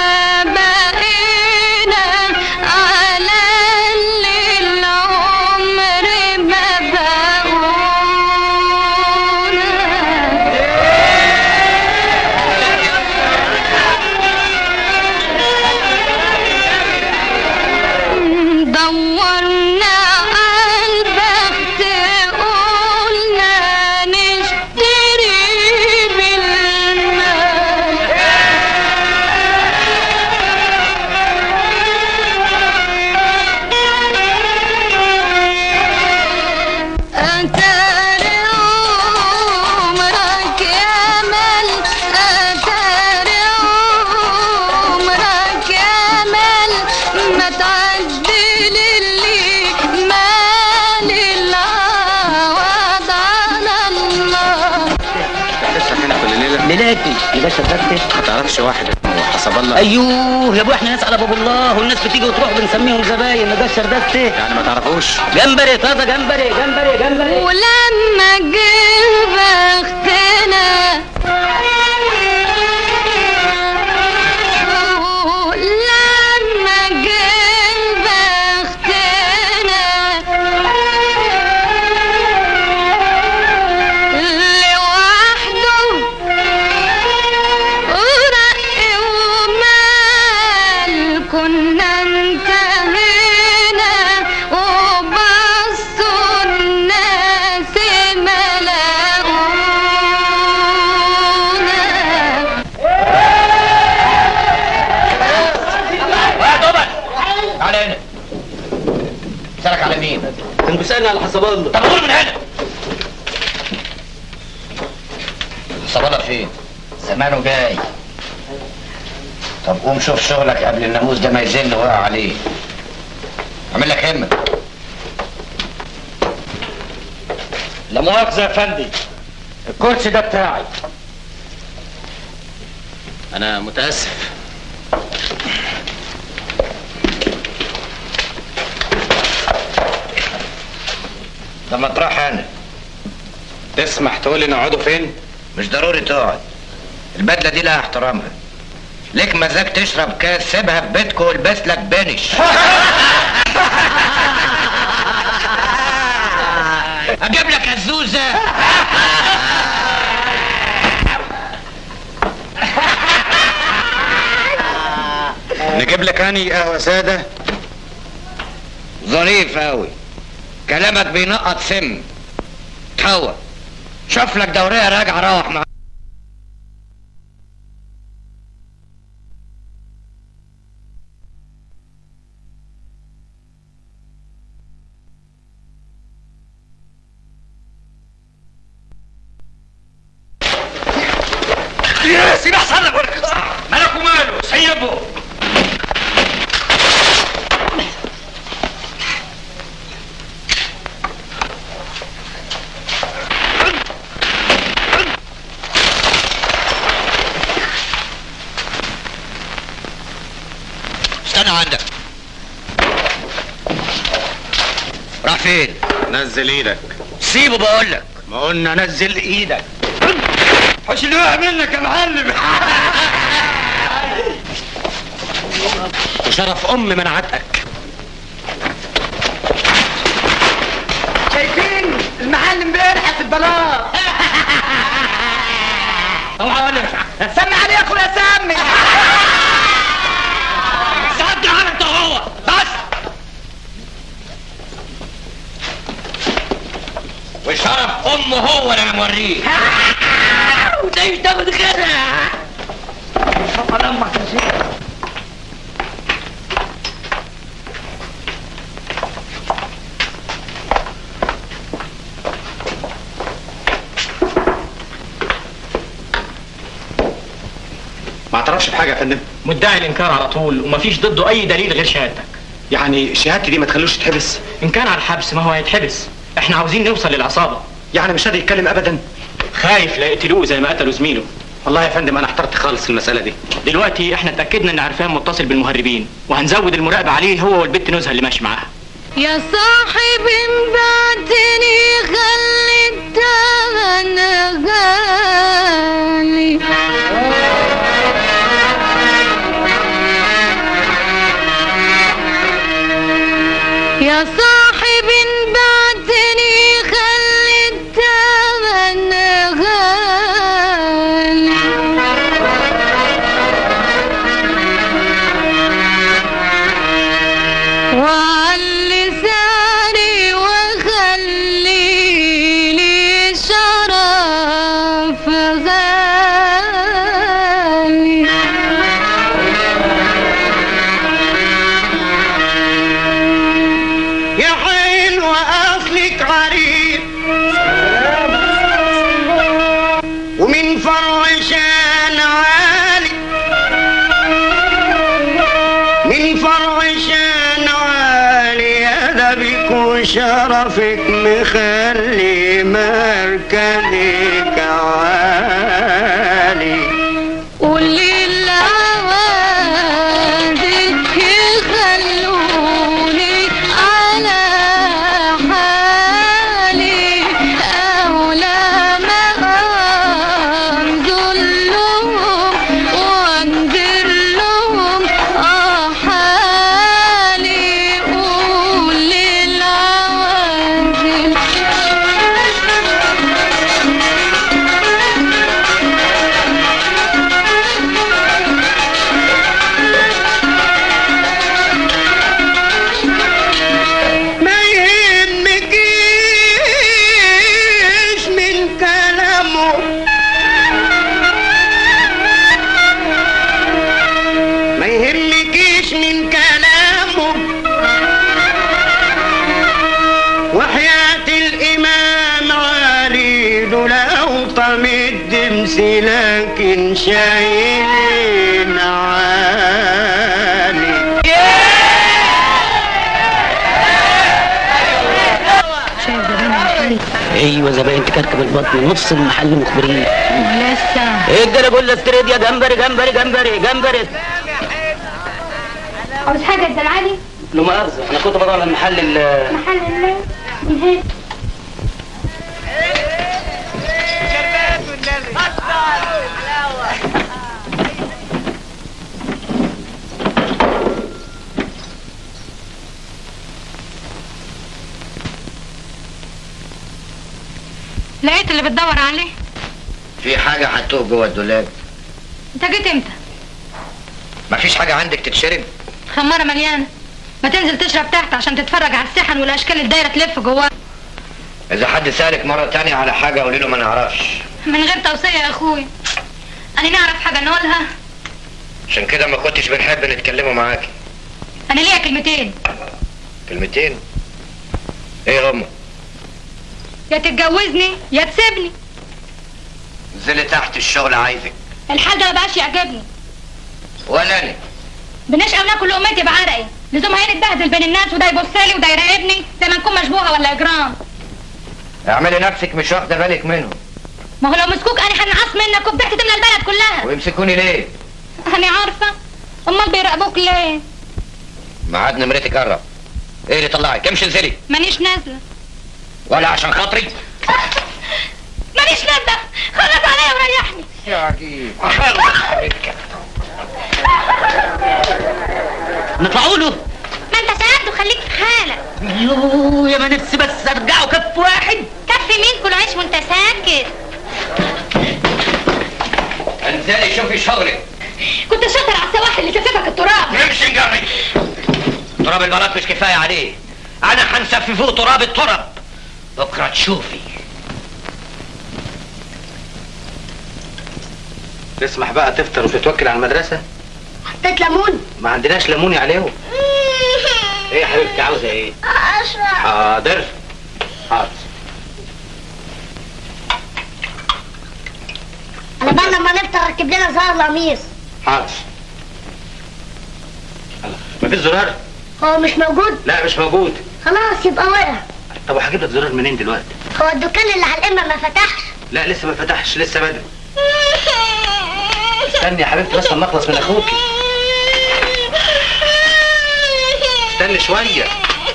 بقينا على اللي العمر ما بقونا دورنا عالبخت قلنا نشتري بالمال أتاري عمرك يا مل أتاري عمرك يا مل ما تعدل اللي مال العوض على الله لسه هنا كل ليله ليلاتي لباشا فتت ما تعرفش واحد اسمه حسب الله ايوه يا ابو احنا ناس على باب الله والناس بتيجي وتروح بنسميهم زباين ما جاش شردات يعني ما تعرفوش جمبري طازه جمبري جمبري جمبري ولما جه بختنا لما جه بختنا لوحده ورق ومال كنا انتهينا وبصوا الناس ملقونا تعالى هنا سألك على مين؟ كان بيسالني على حسب الله طب قول من هنا صبالة فين؟ زمانه جاي طب قوم شوف شغلك قبل الناموس ده ما يزن وقع عليه اعمل لك همة لا مؤاخذة يا فندي الكرسي ده بتاعي انا متاسف ده مطرح انا تسمح تقول لي نقعدوا فين مش ضروري تقعد البدله دي لها احترامها ليك مزاج تشرب كاس سيبها في بيتك والبس لك بنش اجيب لك الزوزه نجيب لك اني قهوه ساده ظريف قوي كلامك بينقط سم تهوى شوف لك دوريه راجعه روح مع سيب احسن لك مالك وماله سيبه استنى عندك راح فين نزل ايدك سيبه بقول لك ما قلنا نزل ايدك حش اللي وقع منك يا معلم وشرف ام منعتك شايفين المعلم بيلحس البلاط سمي عليه يا اخويا سمي سد على انت هو بس وشرف امه هو اللي انا موريه وده مش تاخد غيرها طبعا امك يا شيخ ما اعترفش بحاجه يا فندم مدعي الانكار على طول ومفيش ضده اي دليل غير شهادتك يعني شهادتي دي ما تخلوش يتحبس ان كان على الحبس ما هو هيتحبس احنا عاوزين نوصل للعصابه يعني مش راضي يتكلم ابدا خايف لا يقتلوه زي ما قتلوا زميله والله يا فندم انا احترت خالص في المساله دي دلوقتي احنا اتاكدنا ان عرفان متصل بالمهربين وهنزود المراقبه عليه هو والبت نزهه اللي ماشي معاها يا صاحب بعتني خليت انا غالي يا صاحب بعتني خليت انا غالي وعلي ساري وخلي لي شرف غالي يا حلوة أصلك عريض ومن فرع شان عالي من فرع شان عالي أدبك وشرفك مخلي مركزك عالي قولي العوادل يخلوني على حالي أولى ما أنزل لهم وأنذر لهم أحالي قولي العوادل ما يهمكيش من كلامه ما يهمكيش من كلامه وحياة الإمام علي لو طمد دمس لكن شايلين عالي ايوه زباين تكركب البطن نص المحل مخبرين لسه ايه ده اقول لك تريد يا جمبري جمبري جمبري جمبري عاوز حاجة الزلعاني لا مؤاخذة انا كنت بدور على المحل ال محل الله من هنا لقيت اللي بتدور عليه في حاجه حطوه جوه الدولاب انت جيت امتى مفيش حاجه عندك تتشرب خمارة مليانة ما تنزل تشرب تحت عشان تتفرج على السحن والاشكال الدايرة تلف جواه اذا حد سالك مره تانية على حاجه قولي له ما نعرفش من غير توصية يا اخوي انا نعرف حاجة نقولها عشان كده ما كنتش بنحب نتكلموا معاكي انا ليا كلمتين كلمتين ايه هم يا تتجوزني يا تسيبني انزلي تحت الشغل عايزك الحال ده ما بقاش يعجبني ولا انا بنشقى وناكل لقمتي بعرقي لزوم هين اتبهدل بين الناس وده يبص لي وده يراقبني زي ما نكون مشبوهه ولا اجرام اعملي نفسك مش واخده بالك منهم ما هو لو مسكوك انا هنعص منك وبضحك تملى البلد كلها ويمسكوني ليه انا عارفه امال بيراقبوك ليه ميعاد نمرتك قرب ايه اللي طلعك امشي انزلي مانيش نازله ولا عشان خاطري مانيش نازله خلص عليا وريحني يا عجيب نطلعوا له ما انت ساعدته خليك في حالك يوه يا ما نفسي بس ارجعوا كف واحد كفي مين كل عيش وانت ساكت انزلي شوفي شغلك كنت شاطر على السواحل اللي كسفك التراب امشي نجري تراب البلاط مش كفايه عليه انا هنسفي فوق تراب التراب بكره تشوفي تسمح بقى تفطر وتتوكل على المدرسة حطيت ليمون ما عندناش ليمون عليهم ايه يا حبيبتي عاوزة ايه اشرب حاضر حاضر انا بقى لما نفطر ركب لنا زهر القميص حاضر مفيش زرار هو مش موجود لا مش موجود خلاص يبقى وقع طب وهجيب لك زرار منين دلوقتي هو الدكان اللي على القمه ما فتحش لا لسه ما فتحش لسه بدري استني يا حبيبتي بس اما اخلص من اخوكي استني شويه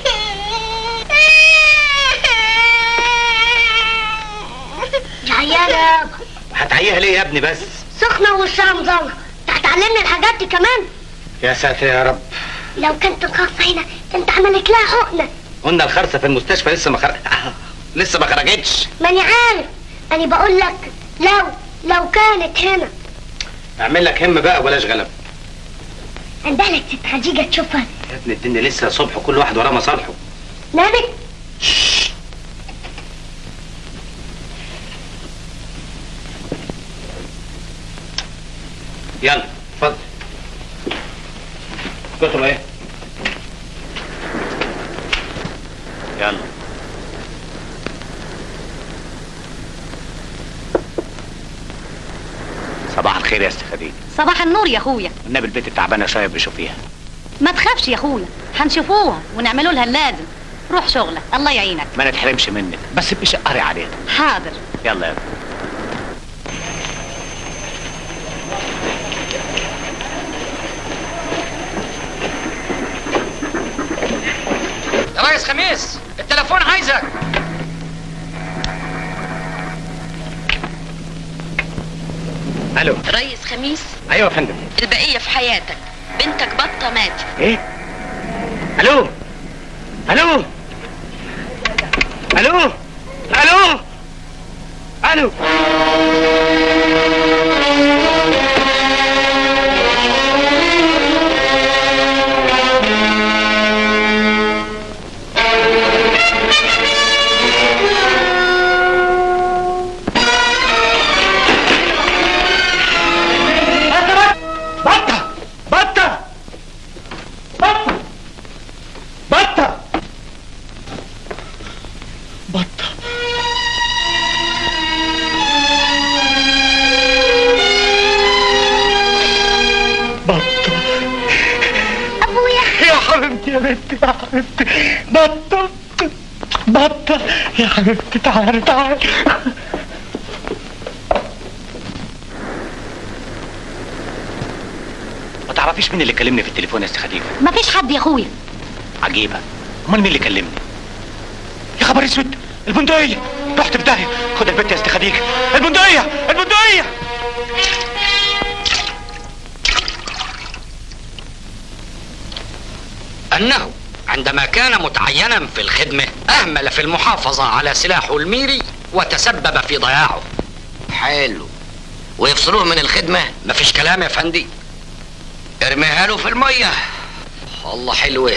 دي عيانه يابا هتعيها ليه يا ابني بس سخنه ووشها مزلق انت هتعلمني الحاجات دي كمان يا ساتر يا رب لو كنت الخاصه هنا كنت عملت لها حقنه قلنا الخرسه في المستشفى لسه ما خرج لسه ما خرجتش ماني عارف انا بقول لك لو لو كانت هنا اعمل لك هم بقى بلاش غلب عندها لك ست خديجه تشوفها يا ابني الدنيا لسه صبح كل واحد وراه مصالحه نامت يلا اتفضل كتب ايه يلا صباح الخير يا استاذ خديجه صباح النور يا اخويا النبي البيت التعبانه شويه بشوفيها ما تخافش يا اخويا هنشوفوها ونعملوا لها اللازم روح شغلك الله يعينك ما نتحرمش منك بس ابقي شقري عليها حاضر يلا يلا يا ريس خميس التليفون عايزك الو ريس خميس ايوه يا فندم البقية في حياتك بنتك بطة ماتت ايه الو الو الو الو الو بطة بطة بطة بطة بطة بطة ابويا يا حبيبتي يا بنتي يا حبيبتي بطة بطة يا حبيبتي تعالي تعالي ما تعرفيش مين اللي كلمني في التليفون يا استاذ خديجه مفيش حد يا اخويا عجيبه امال مين اللي كلمني يا خبر اسود البندقيه رحت في داهيه خد البت يا استاذ خديجه البندقيه البندقيه أنه عندما كان متعينا في الخدمة أهمل في المحافظة على سلاحه الميري وتسبب في ضياعه حلو ويفصلوه من الخدمة مفيش كلام يا فندي ارميها له في المية الله حلوة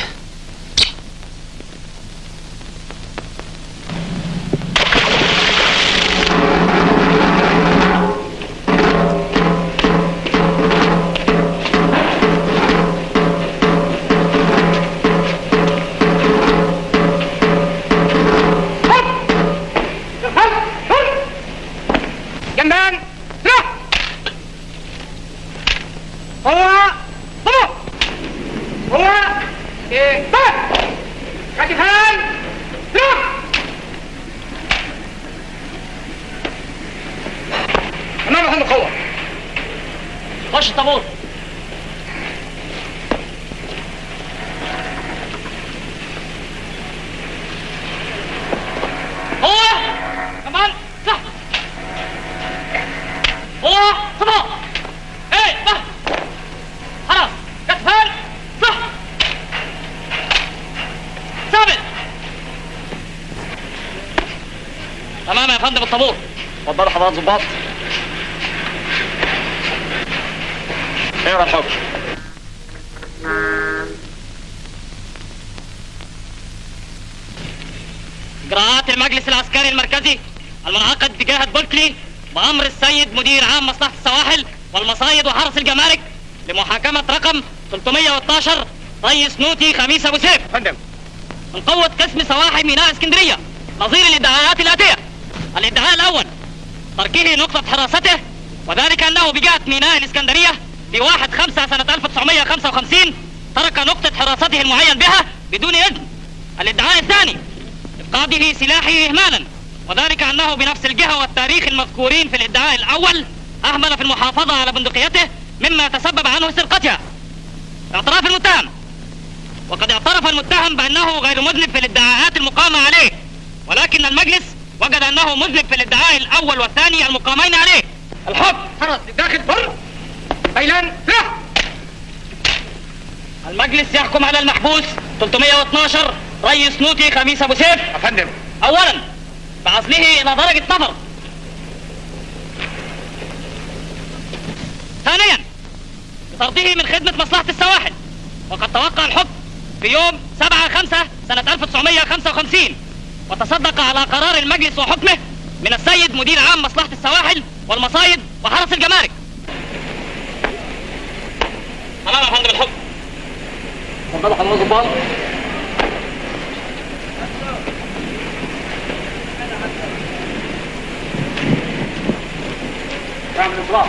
جنبان روح هو هو هو ايه بس كتفان روح امام محمد قوة خش الطابور الطابور اتفضلوا حضرات ظباط اقرا الحكم إجراءات المجلس العسكري المركزي المنعقد بجهة بولكلي بأمر السيد مدير عام مصلحة السواحل والمصايد وحرس الجمارك لمحاكمة رقم 312 ريس نوتي خميس أبو سيف فندم من قوة قسم سواحل ميناء اسكندرية نظير الادعاءات الآتية الادعاء الأول تركه نقطة حراسته وذلك أنه بجهة ميناء الإسكندرية في 1 5 سنة 1955 ترك نقطة حراسته المعين بها بدون إذن الادعاء الثاني إفقاده سلاحه إهمالا وذلك أنه بنفس الجهة والتاريخ المذكورين في الادعاء الأول أهمل في المحافظة على بندقيته مما تسبب عنه سرقتها اعتراف المتهم وقد اعترف المتهم بأنه غير مذنب في الادعاءات المقامة عليه ولكن المجلس وجد أنه مذنب في الادعاء الأول والثاني المقامين عليه الحكم خلاص داخل بر بيلان سلاح المجلس يحكم على المحبوس 312 ريس نوتي خميس ابو سيف يا فندم اولا بعزله الى درجة نفر ثانيا بطرده من خدمة مصلحة السواحل وقد توقع الحكم في يوم 7 5 سنة 1955 وتصدق على قرار المجلس وحكمه من السيد مدير عام مصلحة السواحل والمصايد وحرس الجمارك تمام يا فندم الحكم اتفضلوا حضرات ظباط اعمل اصلاح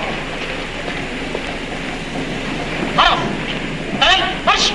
خلاص تمام مرش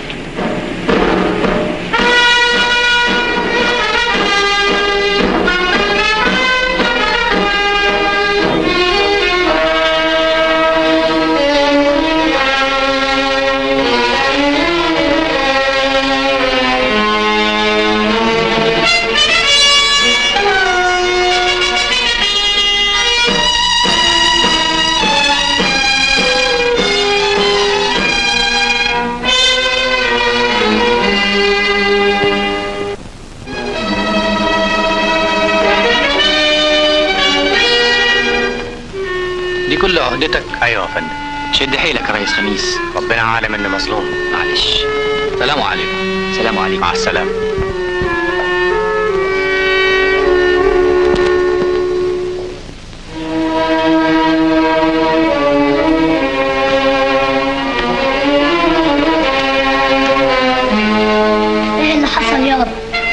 دي كل عهدتك ايوه يا فندم شد حيلك يا ريس خميس ربنا عالم اني مظلوم معلش سلام عليكم سلام عليكم مع السلامه ايه اللي حصل يابا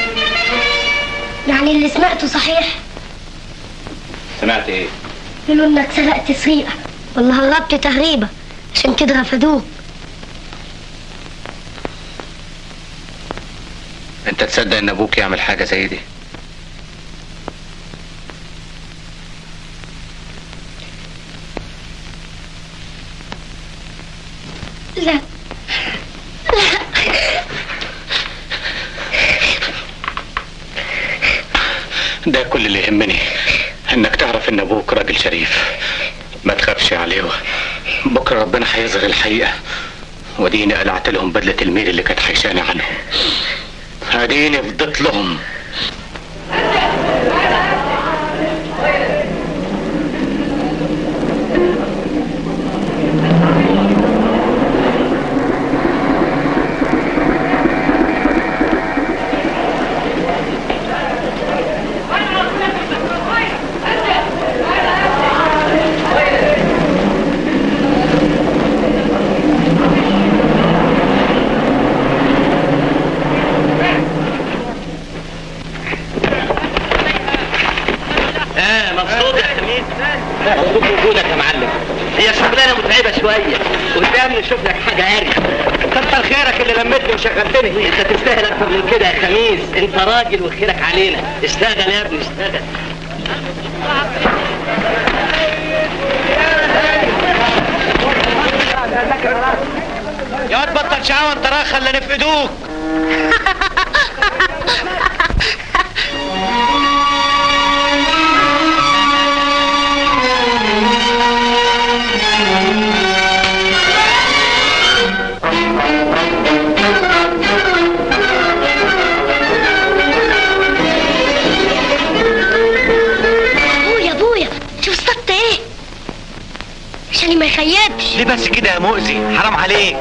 يعني اللي سمعته صحيح سمعت ايه قالوا انك سرقت سرقة ولا هربت تهريبة عشان كده رفضوك انت تصدق ان ابوك يعمل حاجه زي دي لا ده كل اللي يهمني انك تعرف ان ابوك راجل شريف ما تخافش عليه بكره ربنا هيظهر الحقيقه وديني قلعت لهم بدله الميل اللي كانت حيشاني عنهم اديني فضيت لهم اه مبسوط يا خميس مبسوط بوجودك يا معلم هي شغلانه متعبه شويه قدام نشوف لك حاجه عارف كتر خيرك اللي لمتني وشغلتني انت تستاهل اكتر من كده يا خميس انت راجل وخيرك علينا اشتغل يا ابني اشتغل يا واد بطل شقاوة انت راخ خلاني في ايدوك قول يا عشان ما يخيبش ليه بس كده يا مؤذي حرام عليك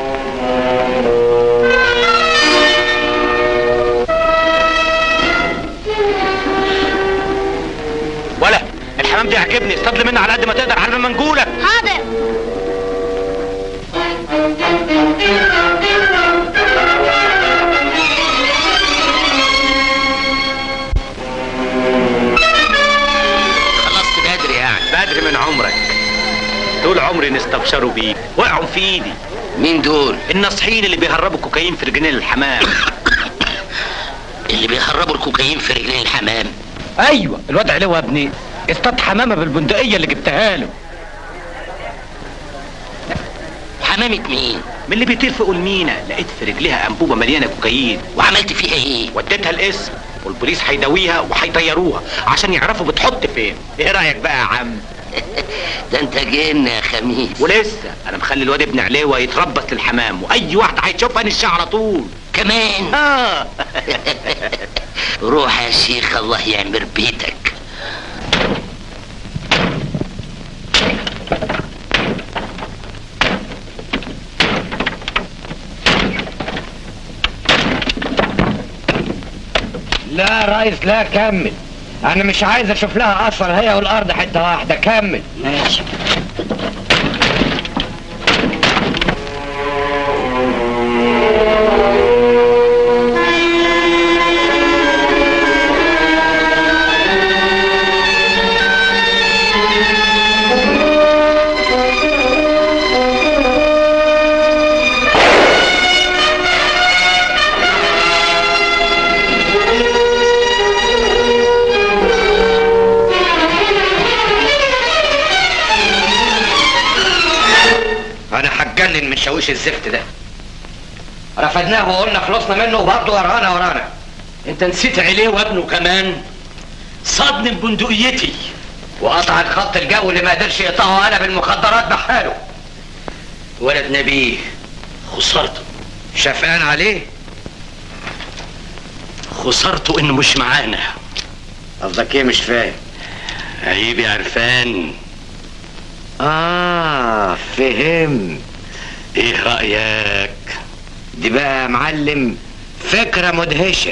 ولا الحمام دي عجبني اصطاد منه على قد ما تقدر على ما نقولك حاضر خلصت بدري يعني بدري من عمرك طول عمري نستبشروا بيك وقعوا في ايدي مين دول؟ الناصحين اللي بيهربوا كوكايين في رجلين الحمام اللي بيهربوا الكوكايين في رجلين الحمام ايوه الواد علوه ابني اصطاد حمامه بالبندقيه اللي جبتها له حمامة مين؟ من اللي بيطير فوق المينا لقيت في رجليها انبوبه مليانه كوكايين وعملت فيها ايه؟ وديتها القسم والبوليس هيداويها وهيطيروها عشان يعرفوا بتحط فين ايه رايك بقى يا عم ده انت جن يا خميس ولسه انا مخلي الواد ابن عليوه يتربص للحمام واي واحد هيشوفها نشها على طول كمان اه روح يا شيخ الله يعمر بيتك لا يا ريس لا كمل انا مش عايز اشوف لها اثر هي والارض حته واحده كمل ماشي انا هتجنن من شاويش الزفت ده رفدناه وقلنا خلصنا منه وبرضه ورانا ورانا انت نسيت عليه وابنه كمان صادني ببندقيتي وقطع الخط الجوي اللي ما قدرش يقطعه انا بالمخدرات بحاله ولد نبيه خسرته شفقان عليه خسرته انه مش معانا قصدك ايه مش فاهم عيب يا عرفان اه فهم ايه رأيك دي بقى يا معلم فكرة مدهشة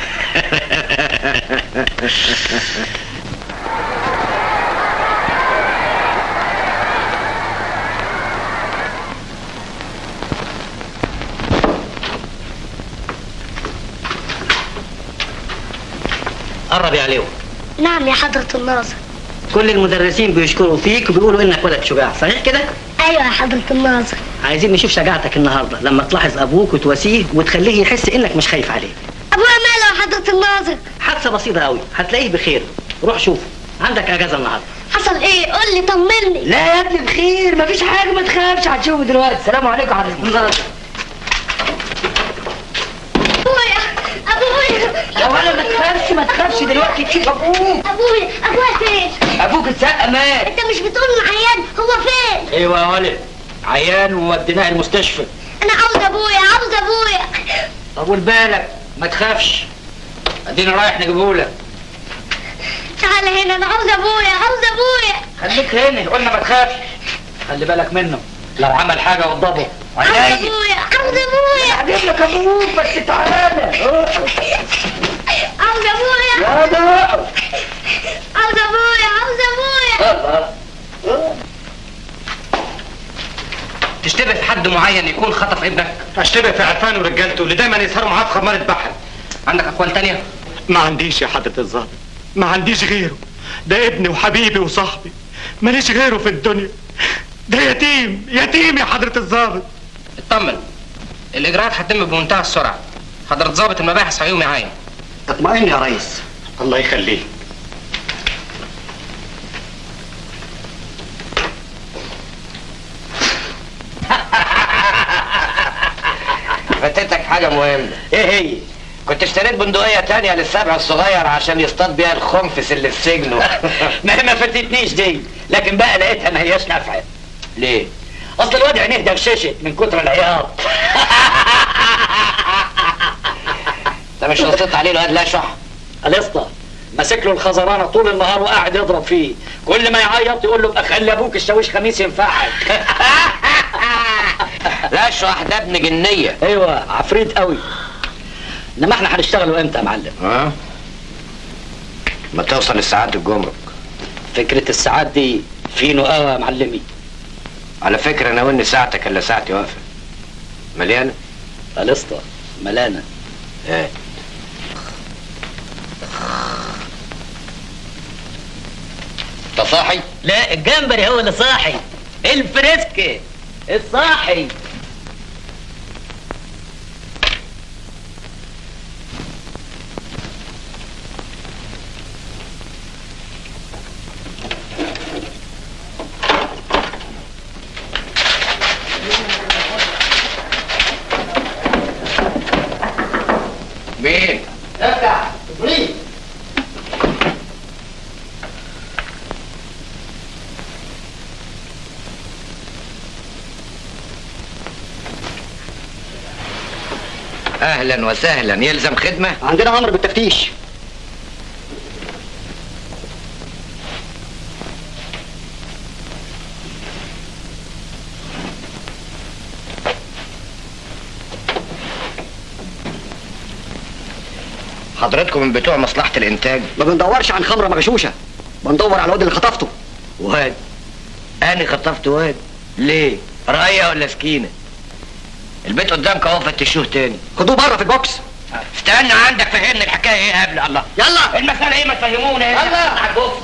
قرب يا عليو نعم يا حضرة الناظر كل المدرسين بيشكروا فيك وبيقولوا انك ولد شجاع صحيح كده ايوه يا حضرة الناظر عايزين نشوف شجاعتك النهارده لما تلاحظ ابوك وتواسيه وتخليه يحس انك مش خايف عليه ابويا ماله يا حضرة الناظر حادثه بسيطه قوي هتلاقيه بخير روح شوفه عندك اجازه النهارده حصل ايه قول لي طمني لا يا ابني بخير مفيش حاجه ما تخافش هتشوفه دلوقتي السلام عليكم يا حضرة الناظر ابويا ابويا يا ولا ما تخافش ما تخافش دلوقتي تشوف ابوك ابويا ابويا فين ابوك اتسقى مات انت مش بتقول إنه عيان هو فين ايوه يا ولد عيان ووديناه المستشفى انا عاوز ابويا عاوز ابويا طول بالك ما تخافش ادينا رايح نجيبهولك تعال هنا انا عاوز ابويا عاوز ابويا خليك هنا قلنا ما تخافش خلي بالك منه لو عمل حاجه وضبه عاوز ابويا عاوز ابويا هجيب لك ابوك بس تعالى عاوز ابويا يا ده عاوز ابويا عاوز ابويا تشتبه في حد معين يكون خطف ابنك اشتبه في عرفان ورجالته اللي دايما يسهروا معاه في خمارة بحر عندك اخوان تانية ما عنديش يا حضرة الظابط ما عنديش غيره ده ابني وحبيبي وصاحبي ماليش غيره في الدنيا ده يتيم يتيم يا حضرة الظابط اطمن الاجراءات هتتم بمنتهى السرعه حضرة ضابط المباحث هيقوم يعاين اطمئن يا ريس الله يخليك فاتتك حاجة مهمة ايه هي كنت اشتريت بندقية تانية للسبع الصغير عشان يصطاد بيها الخنفس اللي في سجنه ما هي ما فاتتنيش دي لكن بقى لقيتها ما هياش نافعه ليه؟ اصل الواد عينيه دبششت من كتر العياط انت مش وصيت عليه الواد لاشح الاسطى ماسك له الخزرانه طول النهار وقاعد يضرب فيه كل ما يعيط يقول له ابقى خلي ابوك الشاويش خميس ينفعك لا اشرح ده ابن جنيه ايوه عفريت قوي انما احنا هنشتغلوا امتى يا معلم ها ما توصل لساعات الجمرك فكره الساعات دي فينو قوي يا معلمي على فكره انا واني ساعتك الا ساعتي واقفه مليانه الاسطى ملانه ايه انت صاحي لا الجمبري هو اللي صاحي الفريسك الصاحي مين افتح ابريد اهلا وسهلا يلزم خدمه عندنا امر بالتفتيش حضرتكم من بتوع مصلحه الانتاج ما بندورش عن خمره مغشوشه بندور على الواد اللي خطفته واد انا خطفت واد ليه رايه ولا سكينه البيت قدامك اهو فتشوه تاني خدوه بره في البوكس استنى عندك فهمني الحكايه ايه قبل الله يلا المساله ايه ما تفهمونا يلا. على البوكس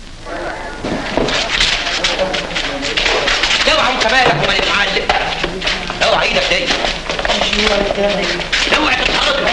اوعى انت مالك ومال المعلم اوعى ايدك تاني اوعى تتحرك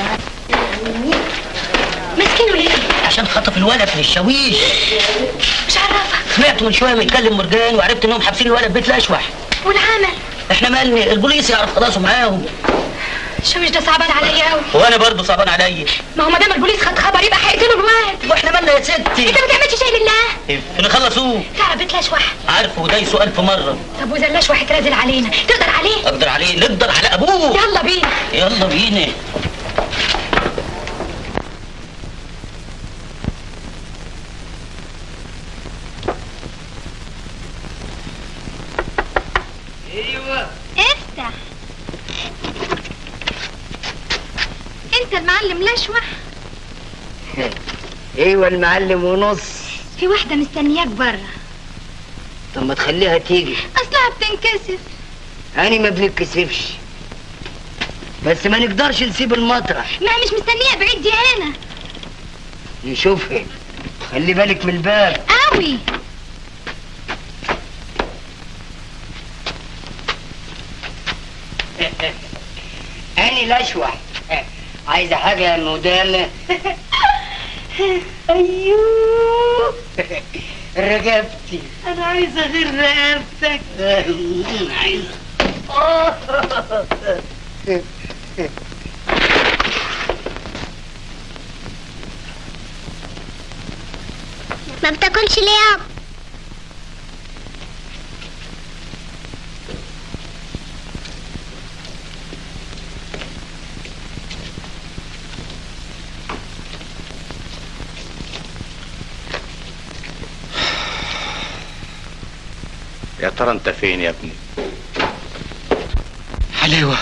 مسكينه ليه؟ عشان خطف الولد من الشاويش مش عارفة سمعت من شويه بيتكلم مرجان وعرفت انهم حابسين الولد بيت الاشوح والعمل احنا مالنا البوليس يعرف خلاص معاهم الشاويش ده صعبان عليا قوي وانا برضه صعبان عليا ما هو ما دام البوليس خد خبر يبقى هيقتلوا الواد واحنا مالنا يا ستي انت ما تعملش شيء لله نخلصوه تعرف بتلاشوح عارفه وده سؤال في مره طب واذا اللاشوح اترازل علينا تقدر عليه اقدر عليه نقدر على ابوه يلا بينا يلا بينا ايوه افتح انت المعلم لاشوح ايوه المعلم ونص في واحدة مستنياك بره طب ما تخليها تيجي اصلها بتنكسف انا ما بنتكسفش بس ما نقدرش نسيب المطرح ما مش مستنية بعيد دي هنا نشوفها خلي بالك من الباب قوي اني الاشوح عايزه حاجه يا مدامه ايوه رقبتي انا عايزه غير رقبتك عايزه ما بتاكلش ليه يا أبا؟ يا ترى انت فين يا ابني حلاوه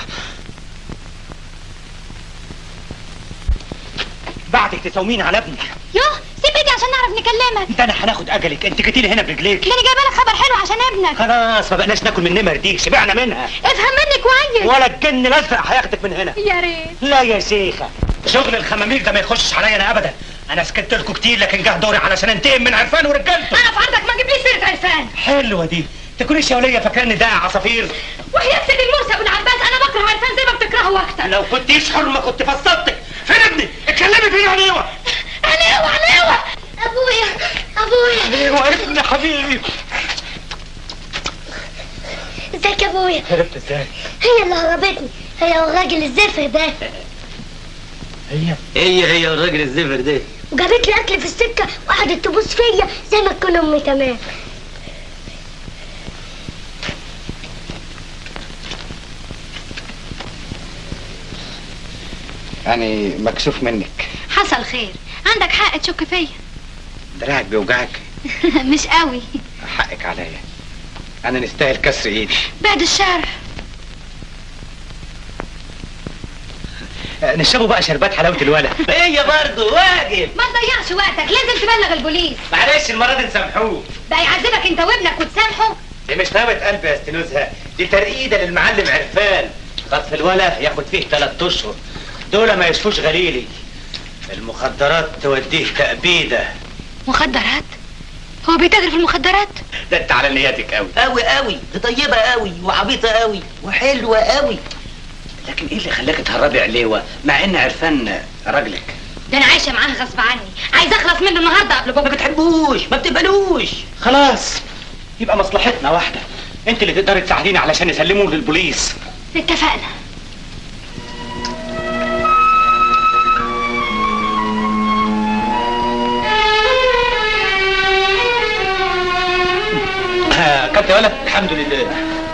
بعدك تساومين على ابني يوه سيب ايدي عشان نعرف نكلمك ده انا هناخد اجلك انت جيتي لي هنا برجليك ده انا جايبه لك خبر حلو عشان ابنك خلاص ما بقناش ناكل من النمر دي شبعنا منها افهم مني كويس ولا الجن الازرق هياخدك من هنا يا ريت لا يا شيخه شغل الخمامير ده ما يخشش عليا انا ابدا انا سكت لكم كتير لكن جه دوري علشان انتقم من عرفان ورجالته انا في عرضك ما تجيبليش سيره عرفان حلوه دي تكونيش يا وليه فاكراني ده عصافير وحياة سيدي المرسى ابن عباس انا بكره عرفان زي ما بتكرهه اكتر لو كنت يشحر ما كنت فصلتك فين ابني اتكلمي فيه يا عليوه عليوه عليوه ابويا ابويا عليوه ابني حبيبي ازيك يا ابويا عرفت ازاي هي اللي هربتني هي والراجل الزفر ده هي هي هي الراجل الزفر ده وجابت لي اكل في السكه وقعدت تبوس فيا زي ما تكون امي كمان يعني مكسوف منك حصل خير عندك حق تشك فيا دراعك بيوجعك مش قوي حقك عليا انا نستاهل كسر ايدي بعد الشر آه، نشربوا بقى شربات حلاوه الولد هي برضه واجب ما تضيعش وقتك لازم تبلغ البوليس معلش المره دي نسامحوه بقى يعذبك انت وابنك وتسامحه دي مش نوبة قلب يا استنوزها دي ترقيده للمعلم عرفان خطف الولا ياخد فيه ثلاث اشهر دول ما يشفوش غليلي المخدرات توديه تأبيده مخدرات هو بيتاجر في المخدرات ده انت على نياتك قوي قوي قوي دي طيبه قوي وعبيطه قوي وحلوه قوي لكن ايه اللي خلاك تهربي عليوه مع ان عرفان راجلك ده انا عايشه معاه غصب عني عايز اخلص منه النهارده قبل بكره ما بتحبوش ما بتقبلوش خلاص يبقى مصلحتنا واحده انت اللي تقدري تساعديني علشان نسلمه للبوليس اتفقنا آه، كنت يا ولد الحمد لله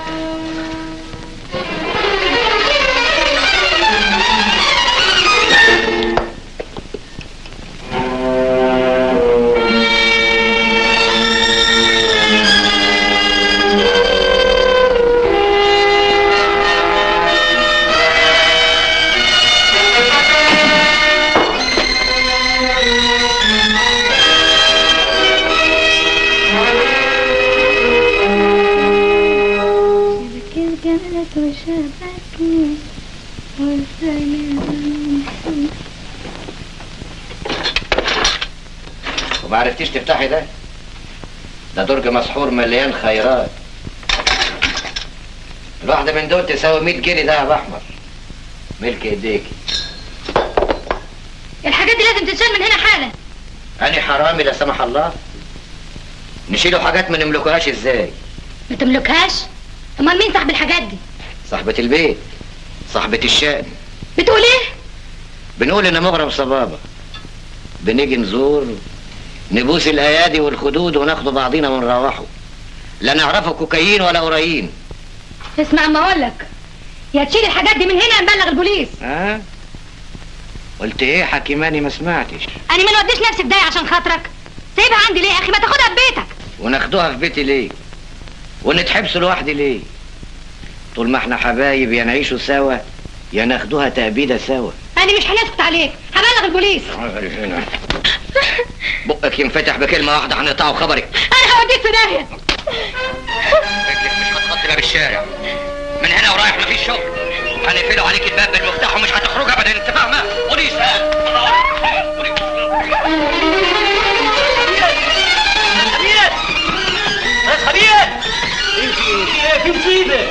الجملة وشبكي والثاني وما عرفتيش تفتحي ده ده درج مسحور مليان خيرات الواحدة من دول تساوي 100 جنيه دهب احمر ملك ايديكي الحاجات دي لازم تتشال من هنا حالا أنا حرامي لا سمح الله نشيلوا حاجات ما نملكوهاش ازاي ما تملكهاش امال مين صاحب الحاجات دي صاحبة البيت صاحبة الشأن بتقول ايه بنقول ان مغرم صبابة بنيجي نزور نبوس الايادي والخدود وناخدوا بعضينا ونروحوا لا نعرفوا كوكايين ولا قرايين اسمع ما اقول لك يا تشيل الحاجات دي من هنا نبلغ البوليس ها قلت ايه حكيماني ما سمعتش انا ما نوديش نفسي في داهيه عشان خاطرك سيبها عندي ليه يا اخي ما تاخدها في بيتك وناخدوها في بيتي ليه ونتحبسوا لوحدي ليه طول ما احنا حبايب يا نعيشوا سوا يا ناخدوها تأبيدة سوا انا مش هنسكت عليك هبلغ البوليس بقك ينفتح بكلمة واحدة هنقطعوا خبرك انا هوديك في داهيه رجلك مش هتخطي باب الشارع من هنا ورايح مفيش شغل هنقفلوا عليك الباب بالمفتاح ومش هتخرج ابدا انت فاهمه بوليس خبير يا خبير في مصيبه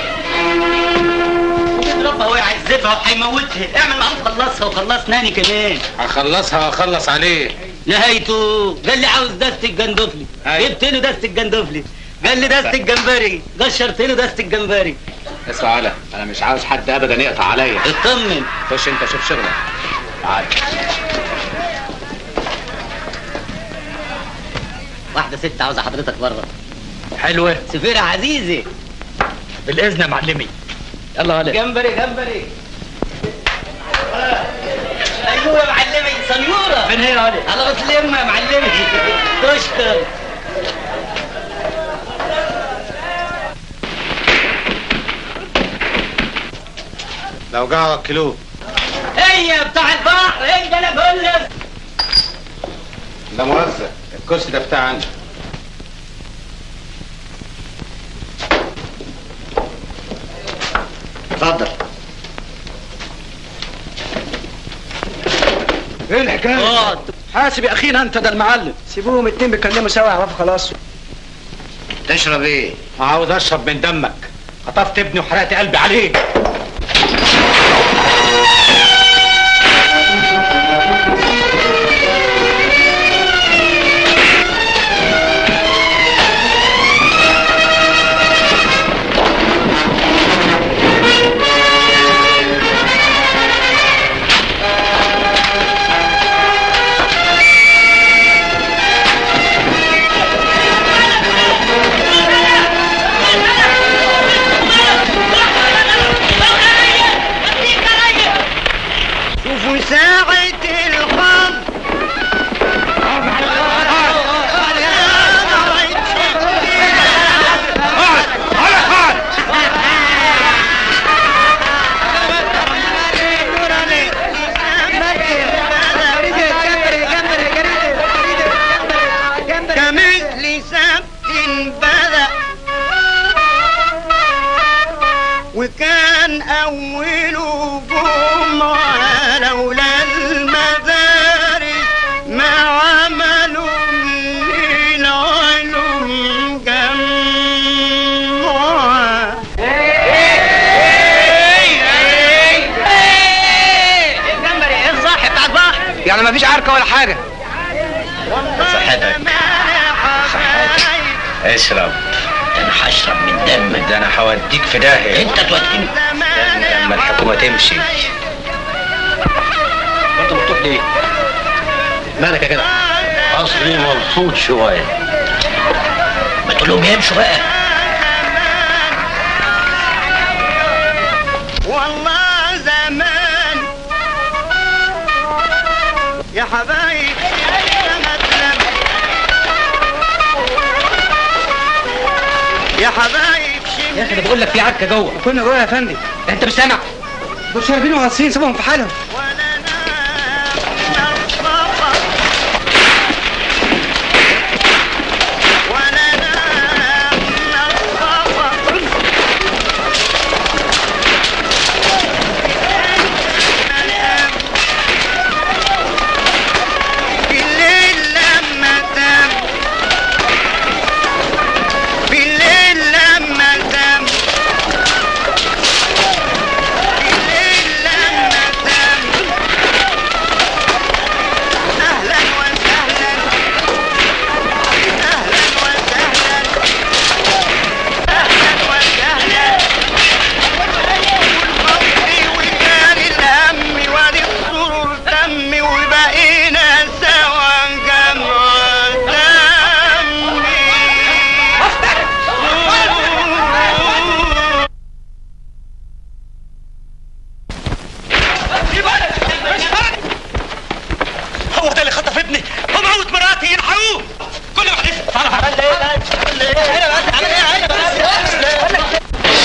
ربها وقع الزفه وهيموتها اعمل معروف خلصها وخلصناني كمان هخلصها هخلص عليه نهايته قال لي عاوز دستة جندفلي جبت له دستة جندفلي قال لي دستة جمبري قشرت له دستة جمبري اسمع على انا مش عاوز حد ابدا يقطع عليا اطمن خش انت شوف شغلك تعال واحدة ست عاوزة حضرتك بره حلوة سفيرة عزيزة بالاذن يا معلمي يلا هلا جمبري جمبري ايوه يا معلمي سنيورة فين هي يا علي؟ على راس اليمة يا معلمي تشكر لو جاع وكلوه هي بتاع البحر هي ده انا بقول لك لا مؤاخذة الكرسي ده بتاع عندي اتفضل ايه الحكايه؟ حاسب يا اخينا انت ده المعلم سيبوهم اتنين بيتكلموا سوا يعرفوا خلاص تشرب ايه؟ عاوز اشرب من دمك خطفت ابني وحرقت قلبي عليك وكان أوله جمعة لولا المدارس ما عملوا من العلوم جمعة الجمبري ايه الصح بتاع البحر يعني مفيش عركه ولا حاجه صحتك اشرب انا هشرب من دمك ده انا هوديك في داهيه انت توديني لما الحكومه تمشي انت مفتوح ليه؟ مالك يا جدع؟ اصلي مبسوط شويه ما تقول لهم يمشوا بقى والله زمان يا حبايب يا حبايب يا اخي ده بقول لك في عركه جوه كنا جوه يا فندم انت مش سامع دول شاربين وغاصين سيبهم في حالهم بالليل لما تم بالليل لما تم بالليل لما تم اهلا وسهلا اهلا وسهلا اهلا وسهلا والفضل وكان الهم وادي السرور تم وبقينا سوا جمع هو ده اللي خطف ابني وموت مراتي يلحقوه كل واحد تعرف عملنا ايه هنا بس عملنا ايه هنا بس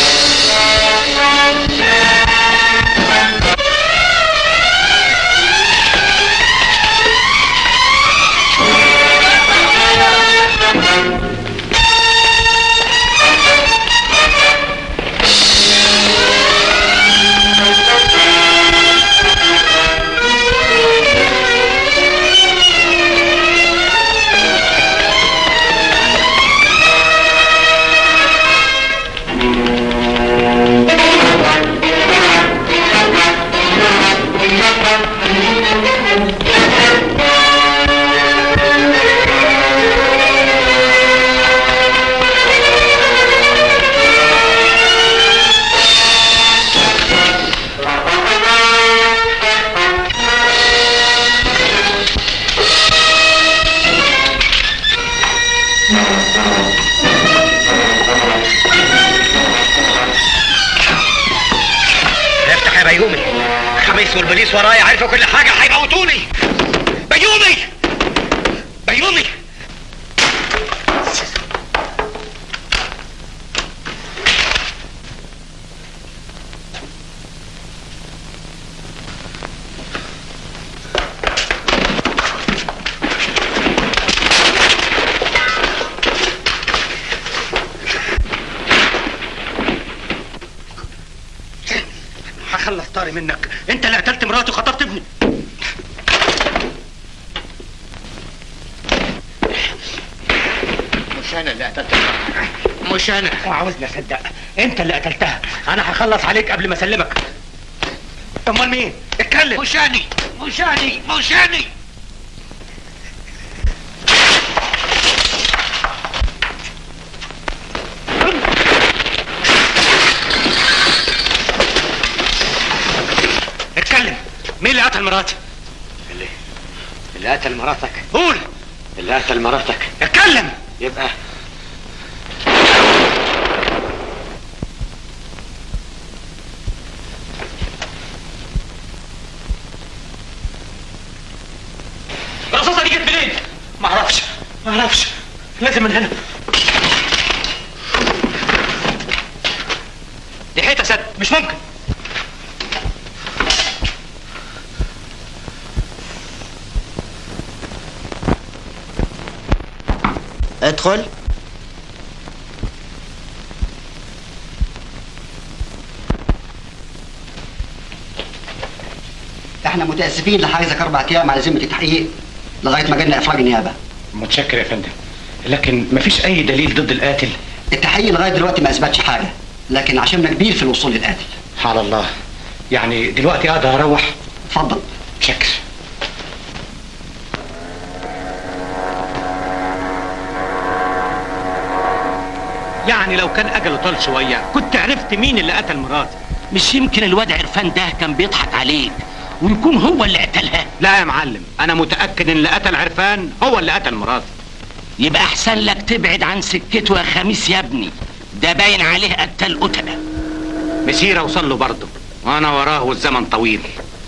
افتح يا بيومي خميس والبوليس ورايا عرفوا كل حاجه هيموتوني بيومي بيومي هخلص طاري منك انت اللي قتلت مراتي وخطفت ابني مش انا اللي قتلت مش انا وعاوزني اصدق انت اللي قتلتها انا هخلص عليك قبل ما اسلمك امال مين اتكلم مش انا مش انا مش انا اتكلم مين اللي قتل مراتي اللي اللي قتل مراتك قول اللي قتل مراتك اتكلم يبقى الرصاصه دي جت منين ما اعرفش ما اعرفش لازم من هنا دي حيطه سد مش ممكن ادخل احنا متاسفين لحاجزك اربع ايام على ذمه التحقيق لغايه ما جالنا افراج النيابه متشكر يا فندم لكن مفيش اي دليل ضد القاتل التحقيق لغايه دلوقتي ما اثبتش حاجه لكن عشمنا كبير في الوصول للقاتل على الله يعني دلوقتي اقدر اروح اتفضل شكر يعني لو كان اجله طال شويه كنت عرفت مين اللي قتل مراتي مش يمكن الواد عرفان ده كان بيضحك عليك ويكون هو اللي قتلها لا يا معلم انا متاكد ان اللي قتل عرفان هو اللي قتل مراتي يبقى احسن لك تبعد عن سكته يا خميس يا ابني ده باين عليه قتل قتله مسير اوصل له برضه وانا وراه والزمن طويل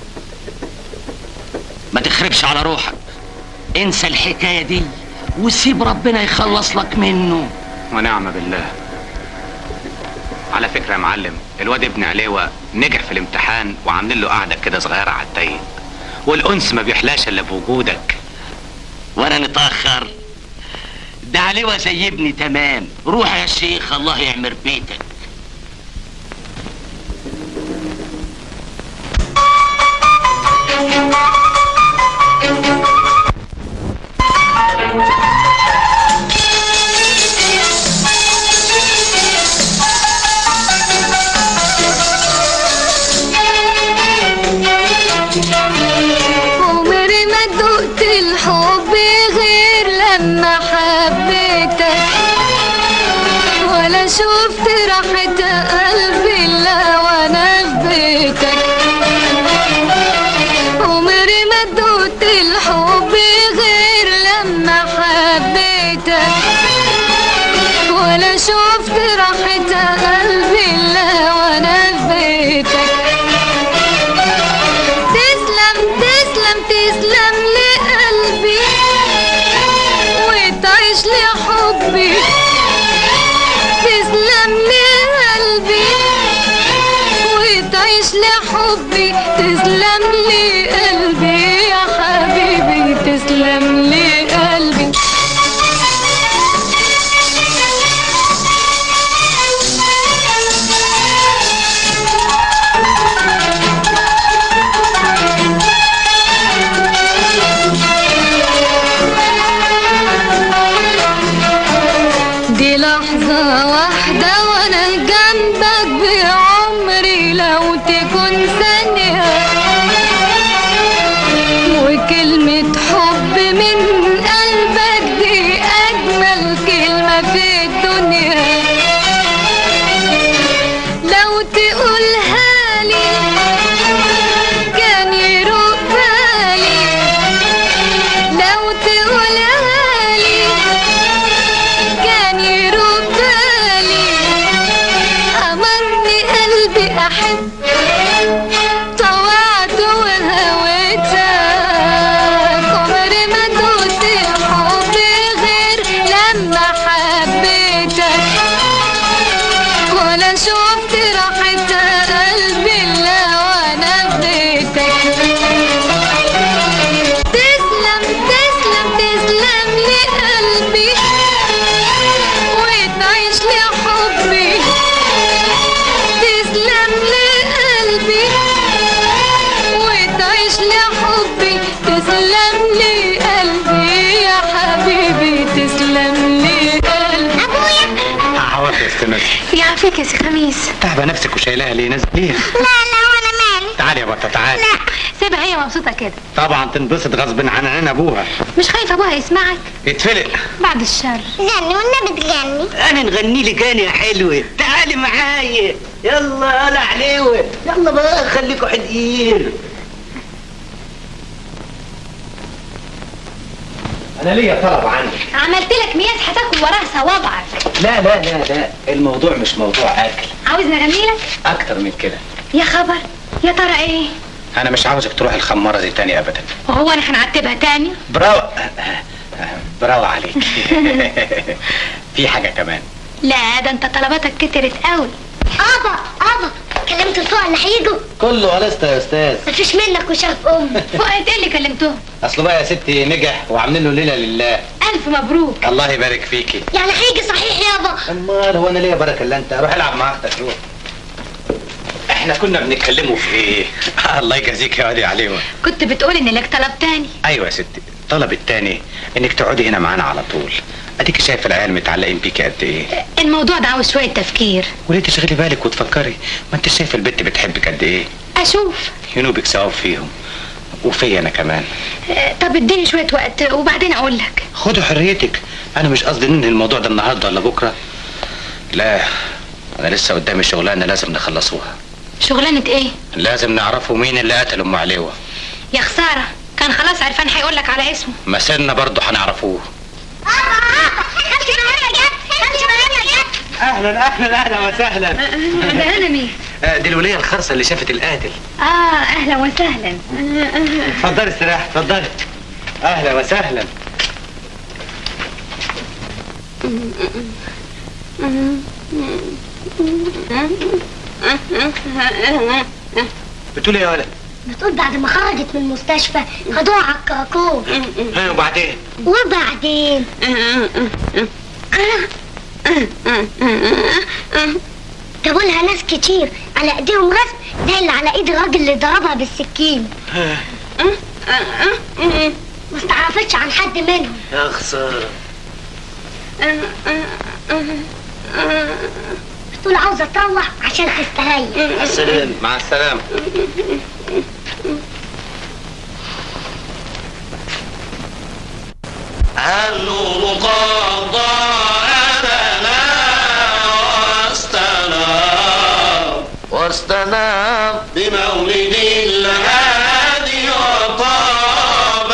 ما تخربش على روحك انسى الحكايه دي وسيب ربنا يخلص لك منه ونعم بالله على فكرة يا معلم الواد ابن عليوة نجح في الامتحان وعاملين له قعدة كده صغيرة على الضيق والأنس ما بيحلاش إلا بوجودك وأنا نتأخر ده عليوة زي ابني تمام روح يا شيخ الله يعمر بيتك عمري ما دقت الحب غير لما حبيتك ولا شفت راحة قلبي الا وانا في بيتك عمري ما دقت الحب غير لما حبيتك ولا شفت راحة قلبي الا وانا في بيتك تسلم تسلم تسلم لقلبي وتعيش لحبي تسلم لقلبي وتعيش لحبي تسلم لقلبي يا حبيبي تسلم لقلبي دي لحظة واحدة وانا جنبك بعمري لو تكون ثانية وكلمة حب من قلبك دي أجمل كلمة في الدنيا لو تقولها لي كان يروق بالي لو تقولها لي كان يروق بالي أمرني قلبي أحب طوعت وهويتك عمري ما دوت الحب غير لما حبيتك ولا شفت راحة قلبي إلا وأنا في بيتك تسلم تسلم تسلم لقلبي وتعيش لحبي تسلم لقلبي وتعيش لحبي تسلم لقلبي يا حبيبي تسلم لقلبي ابويا عوض يا استاذ يعافيك يا سي خميس تعبى نفسك وشايلها ليه نازل ليه لا لا وانا مالي تعالي يا بطه تعالي لا سيبها هي مبسوطة كده طبعا تنبسط غصب عن عين ابوها مش خايفة ابوها يسمعك يتفلق بعد الشر غني والنبي تغني انا نغني لك انا يا حلوه تعالي معايا يلا انا عليوه يلا بقى خليكوا حدقين انا ليا طلب عنك عملت لك مياس هتاكل وراها صوابعك لا لا لا لا الموضوع مش موضوع اكل عاوزني اغني لك اكتر من كده يا خبر يا ترى ايه انا مش عاوزك تروح الخماره دي تاني ابدا وهو انا هنعتبها تاني براو براو عليك في حاجه كمان لا ده انت طلباتك كترت قوي ابا ابا كلمت الفقراء اللي هيجوا كله ولست يا استاذ مفيش منك وشاف ام فقرة ايه اللي كلمتهم اصله بقى يا ستي نجح وعاملين له ليله لله الف مبروك الله يبارك فيكي يعني هيجي صحيح يابا امال هو انا ليا بركه الا انت روح العب مع اختك روح احنا كنا بنتكلموا في ايه الله يجازيك يا وادي عليوه كنت بتقول ان لك طلب تاني ايوه يا ستي الطلب التاني انك تقعدي هنا معانا على طول اديك شايف العيال متعلقين بيكي قد ايه الموضوع ده عاوز شويه تفكير وليه تشغلي بالك وتفكري ما انت شايف البت بتحبك قد ايه اشوف ينوبك ثواب فيهم وفي انا كمان آه، طب اديني شويه وقت وبعدين اقول لك خدوا حريتك انا مش قصدي ننهي الموضوع ده النهارده ولا بكره لا انا لسه قدامي شغلانه لازم نخلصوها شغلانه ايه لازم نعرفوا مين اللي قتل ام عليوه يا خساره كان خلاص عرفان هيقول لك على اسمه مسيرنا برضه هنعرفوه اهلا اهلا اهلا وسهلا ده انا مين آه، دي الوليه الخرصه اللي شافت القاتل اه اهلا وسهلا اتفضلي استريح اتفضلي اهلا وسهلا بتقول ايه يا ولد بتقول بعد ما خرجت من المستشفى خدوها على الكراكون ها وبعدين وبعدين جابوا لها ناس كتير على ايديهم رسم زي اللي على ايد الراجل اللي ضربها بالسكين ما استعرفتش عن حد منهم يا خساره بتقول عاوزه تروح عشان تستريح مع السلامه مع السلامه النور قد ضاءنا واستنار واستنار بمولد الهادي وطاب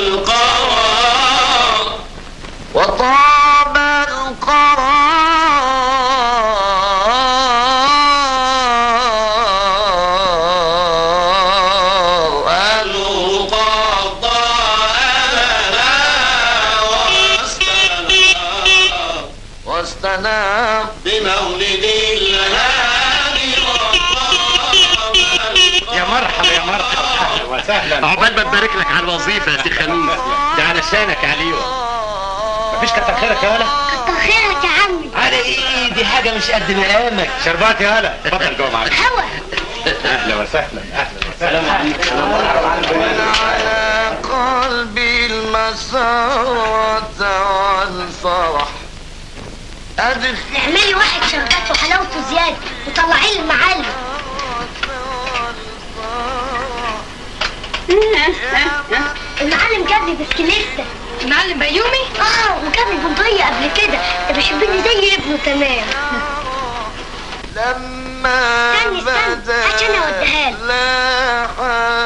القرار وطاب القرار النور قد ضاءنا واستنار واستنار بمولد الهادي يا مرحبا يا مرحبا اهلا وسهلا عقبال ما تبارك لك على الوظيفه يا سي خميس ده علشانك يا عليوه مفيش كتر خيرك يا هلا كتر خيرك يا عمي على ايه دي حاجه مش قد مقامك شربات يا هلا اتفضل جوه معاك هوا اهلا وسهلا اهلا وسهلا على قلبي المسرة والفرح أدخل اعملي واحد شربات وحلاوته زياده وطلعي لي المعلم المعلم جاب لي بسكليته المعلم بيومي اه وجاب لي بندقية قبل كده ده بيحبني زي ابنه تمام لما استني استني عشان اوديها له لاح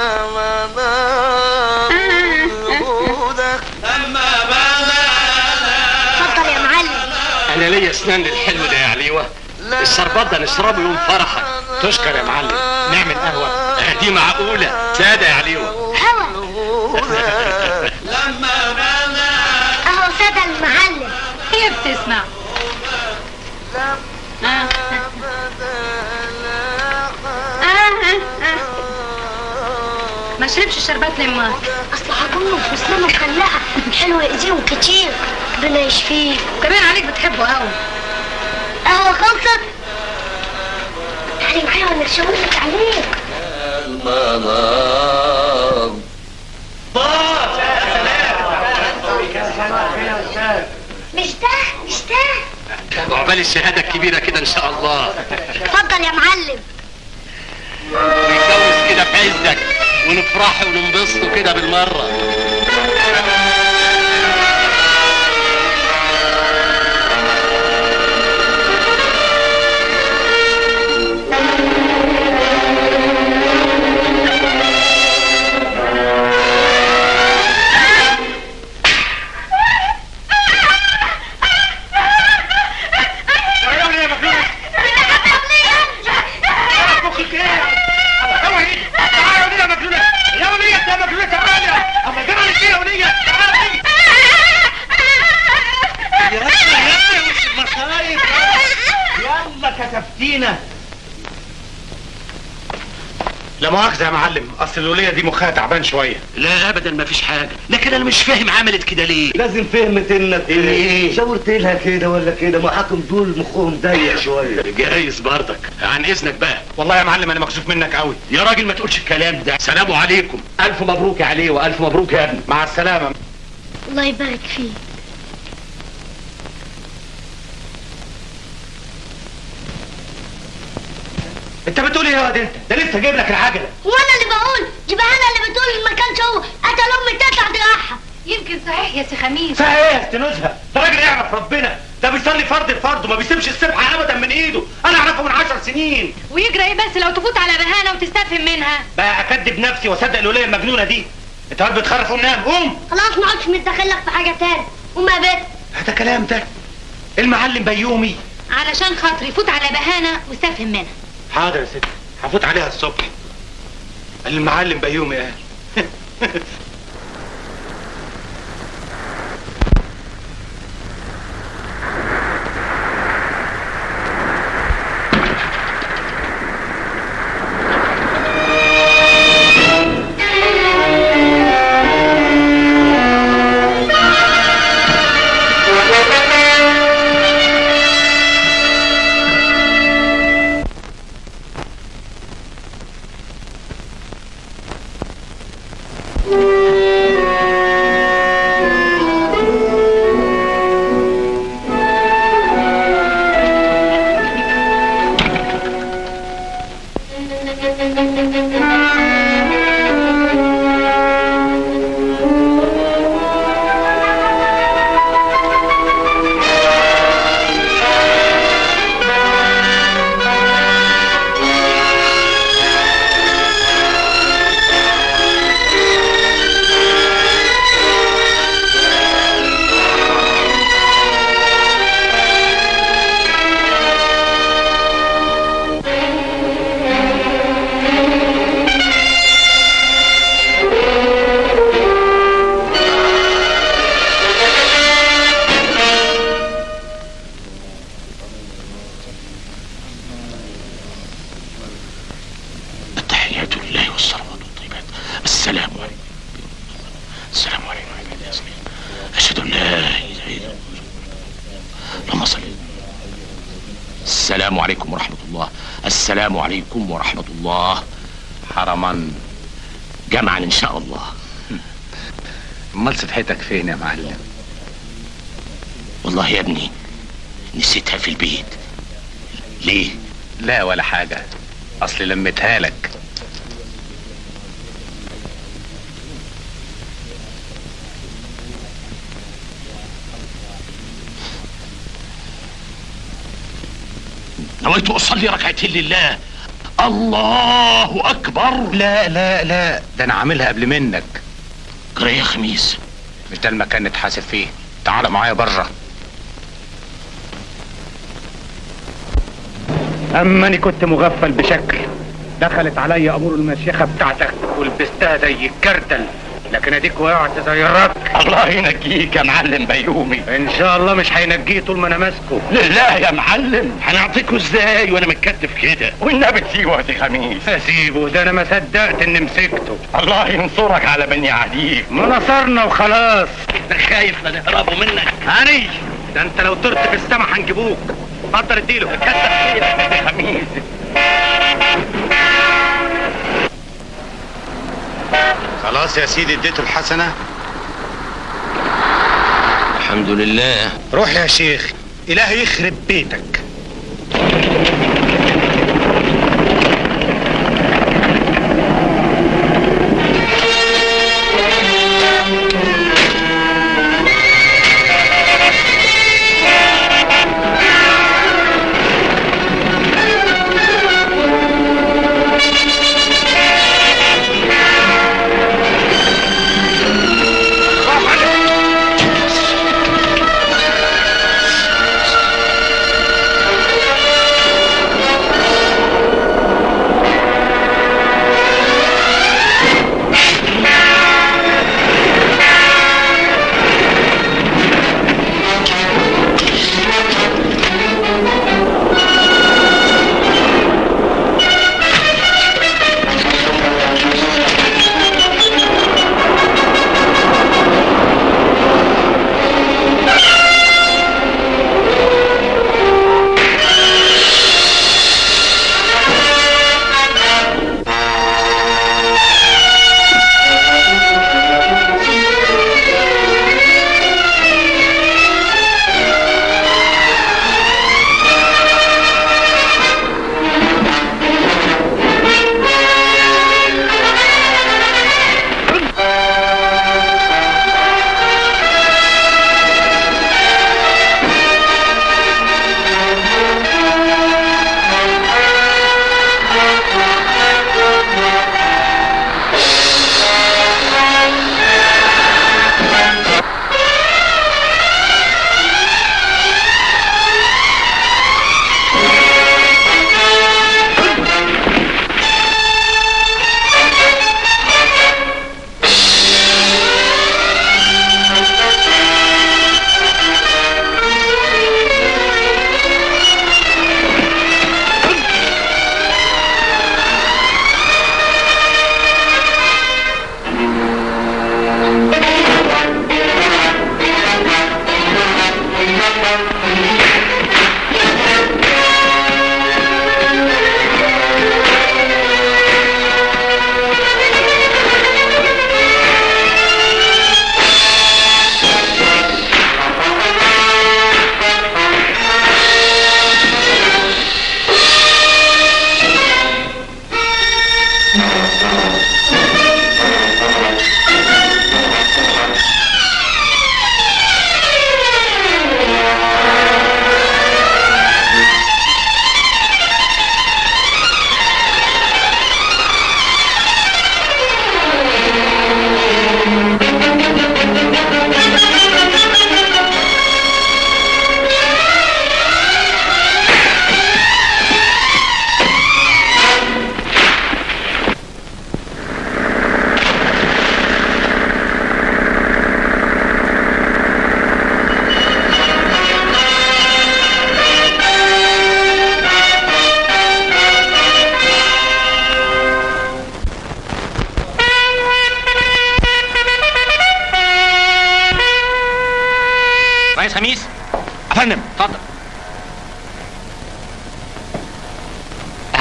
منام لما اتفضل يا معلم انا ليا اسنان للحلو ده يا عليوه الشربات ده نشربه يوم فرحك تشكر يا معلم نعمل قهوه دي معقوله ساده يا عليوه هوا لما بدا اهو سادة المعلم هي بتسمع آه. ما شربش الشربات لما اصل هكون في اسنانه مخلقه حلو يأذيهم كتير ربنا يشفيه كمان عليك بتحبه قوي اهو خلصت تعالي معايا وانا اشاورلك عليه المنام مش ده مش ده عقبال الشهاده الكبيره كده ان شاء الله اتفضل يا معلم نتجوز كده في عزك ونفرح وننبسط كده بالمره يا وليه يا مجنونه يا وليه يا مجنونه تعالى اما تعالى لا مؤاخذه يا معلم اصل الوليه دي مخها تعبان شويه لا ابدا ما فيش حاجه لكن انا مش فاهم عملت كده ليه لازم فهمت انك إيه؟ شاورت لها كده ولا كده محاكم دول مخهم ضيق شويه جايز برضك عن اذنك بقى والله يا معلم انا مكسوف منك قوي يا راجل ما تقولش الكلام ده سلام عليكم الف مبروك يا علي والف مبروك يا ابني مع السلامه الله يبارك فيك انت بتقول ايه يا واد انت ده لسه جايب لك العجله وانا اللي بقول دي بقى انا اللي بتقول ما كانش هو قتل امي تطلع تريحها يمكن صحيح يا سي خميس صحيح ايه يا استنوزها ده راجل يعرف ربنا ده بيصلي فرض الفرض وما بيسيبش السبحه ابدا من ايده انا اعرفه من عشر سنين ويجرى ايه بس لو تفوت على بهانه وتستفهم منها بقى اكدب نفسي واصدق الوليه المجنونه دي انت واد بتخرف ونام قوم خلاص ما عادش متدخلك في حاجه تاني قوم يا بيت هذا كلام ده المعلم بيومي علشان خاطري فوت على بهانه واستفهم منها حاضر يا ستي هفوت عليها الصبح المعلم بيومي قال التحيات لله والصلوات والطيبات السلام عليكم السلام عليكم ورحمة الله وبركاته أشهد أن لا إله إلا الله اللهم صل السلام عليكم ورحمة الله السلام عليكم ورحمة الله حرما جمعا إن شاء الله امال سبحتك فين يا معلم والله يا ابني نسيتها في البيت ليه لا ولا حاجه اصل لميتها لك نويت أصلي ركعتين لله الله أكبر لا لا لا ده انا عاملها قبل منك جرى يا خميس مش ده المكان نتحاسب فيه تعال معايا بره اما اني كنت مغفل بشكل دخلت عليا امور المشيخه بتاعتك ولبستها زي الكردل لكن اديك وقعت زي الرك الله ينجيك يا معلم بيومي ان شاء الله مش هينجيه طول ما انا ماسكه لا يا معلم هنعطيكوا ازاي وانا متكتف كده والنبي تسيبه يا سي خميس اسيبه ده انا ما صدقت اني مسكته الله ينصرك على بني عديك ما نصرنا وخلاص خايف لا نهربوا منك هاني ده انت لو طرت في السما هنجيبوك اتفضل اديله كتر خيرك يا سي خميس خلاص يا سيدي اديته الحسنه الحمد لله روح يا شيخ إلهي يخرب بيتك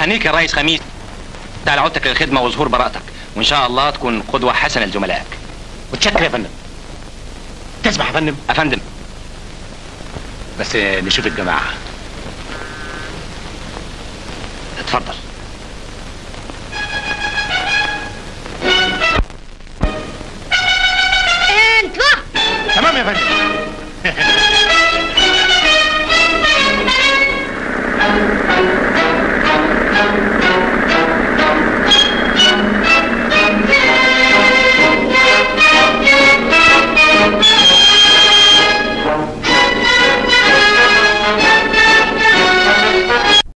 اهنيك يا ريس خميس على عودتك للخدمه وظهور براءتك وان شاء الله تكون قدوه حسنه لزملائك متشكر يا فندم تسمح يا فندم افندم بس نشوف الجماعه اتفضل انت تمام يا فندم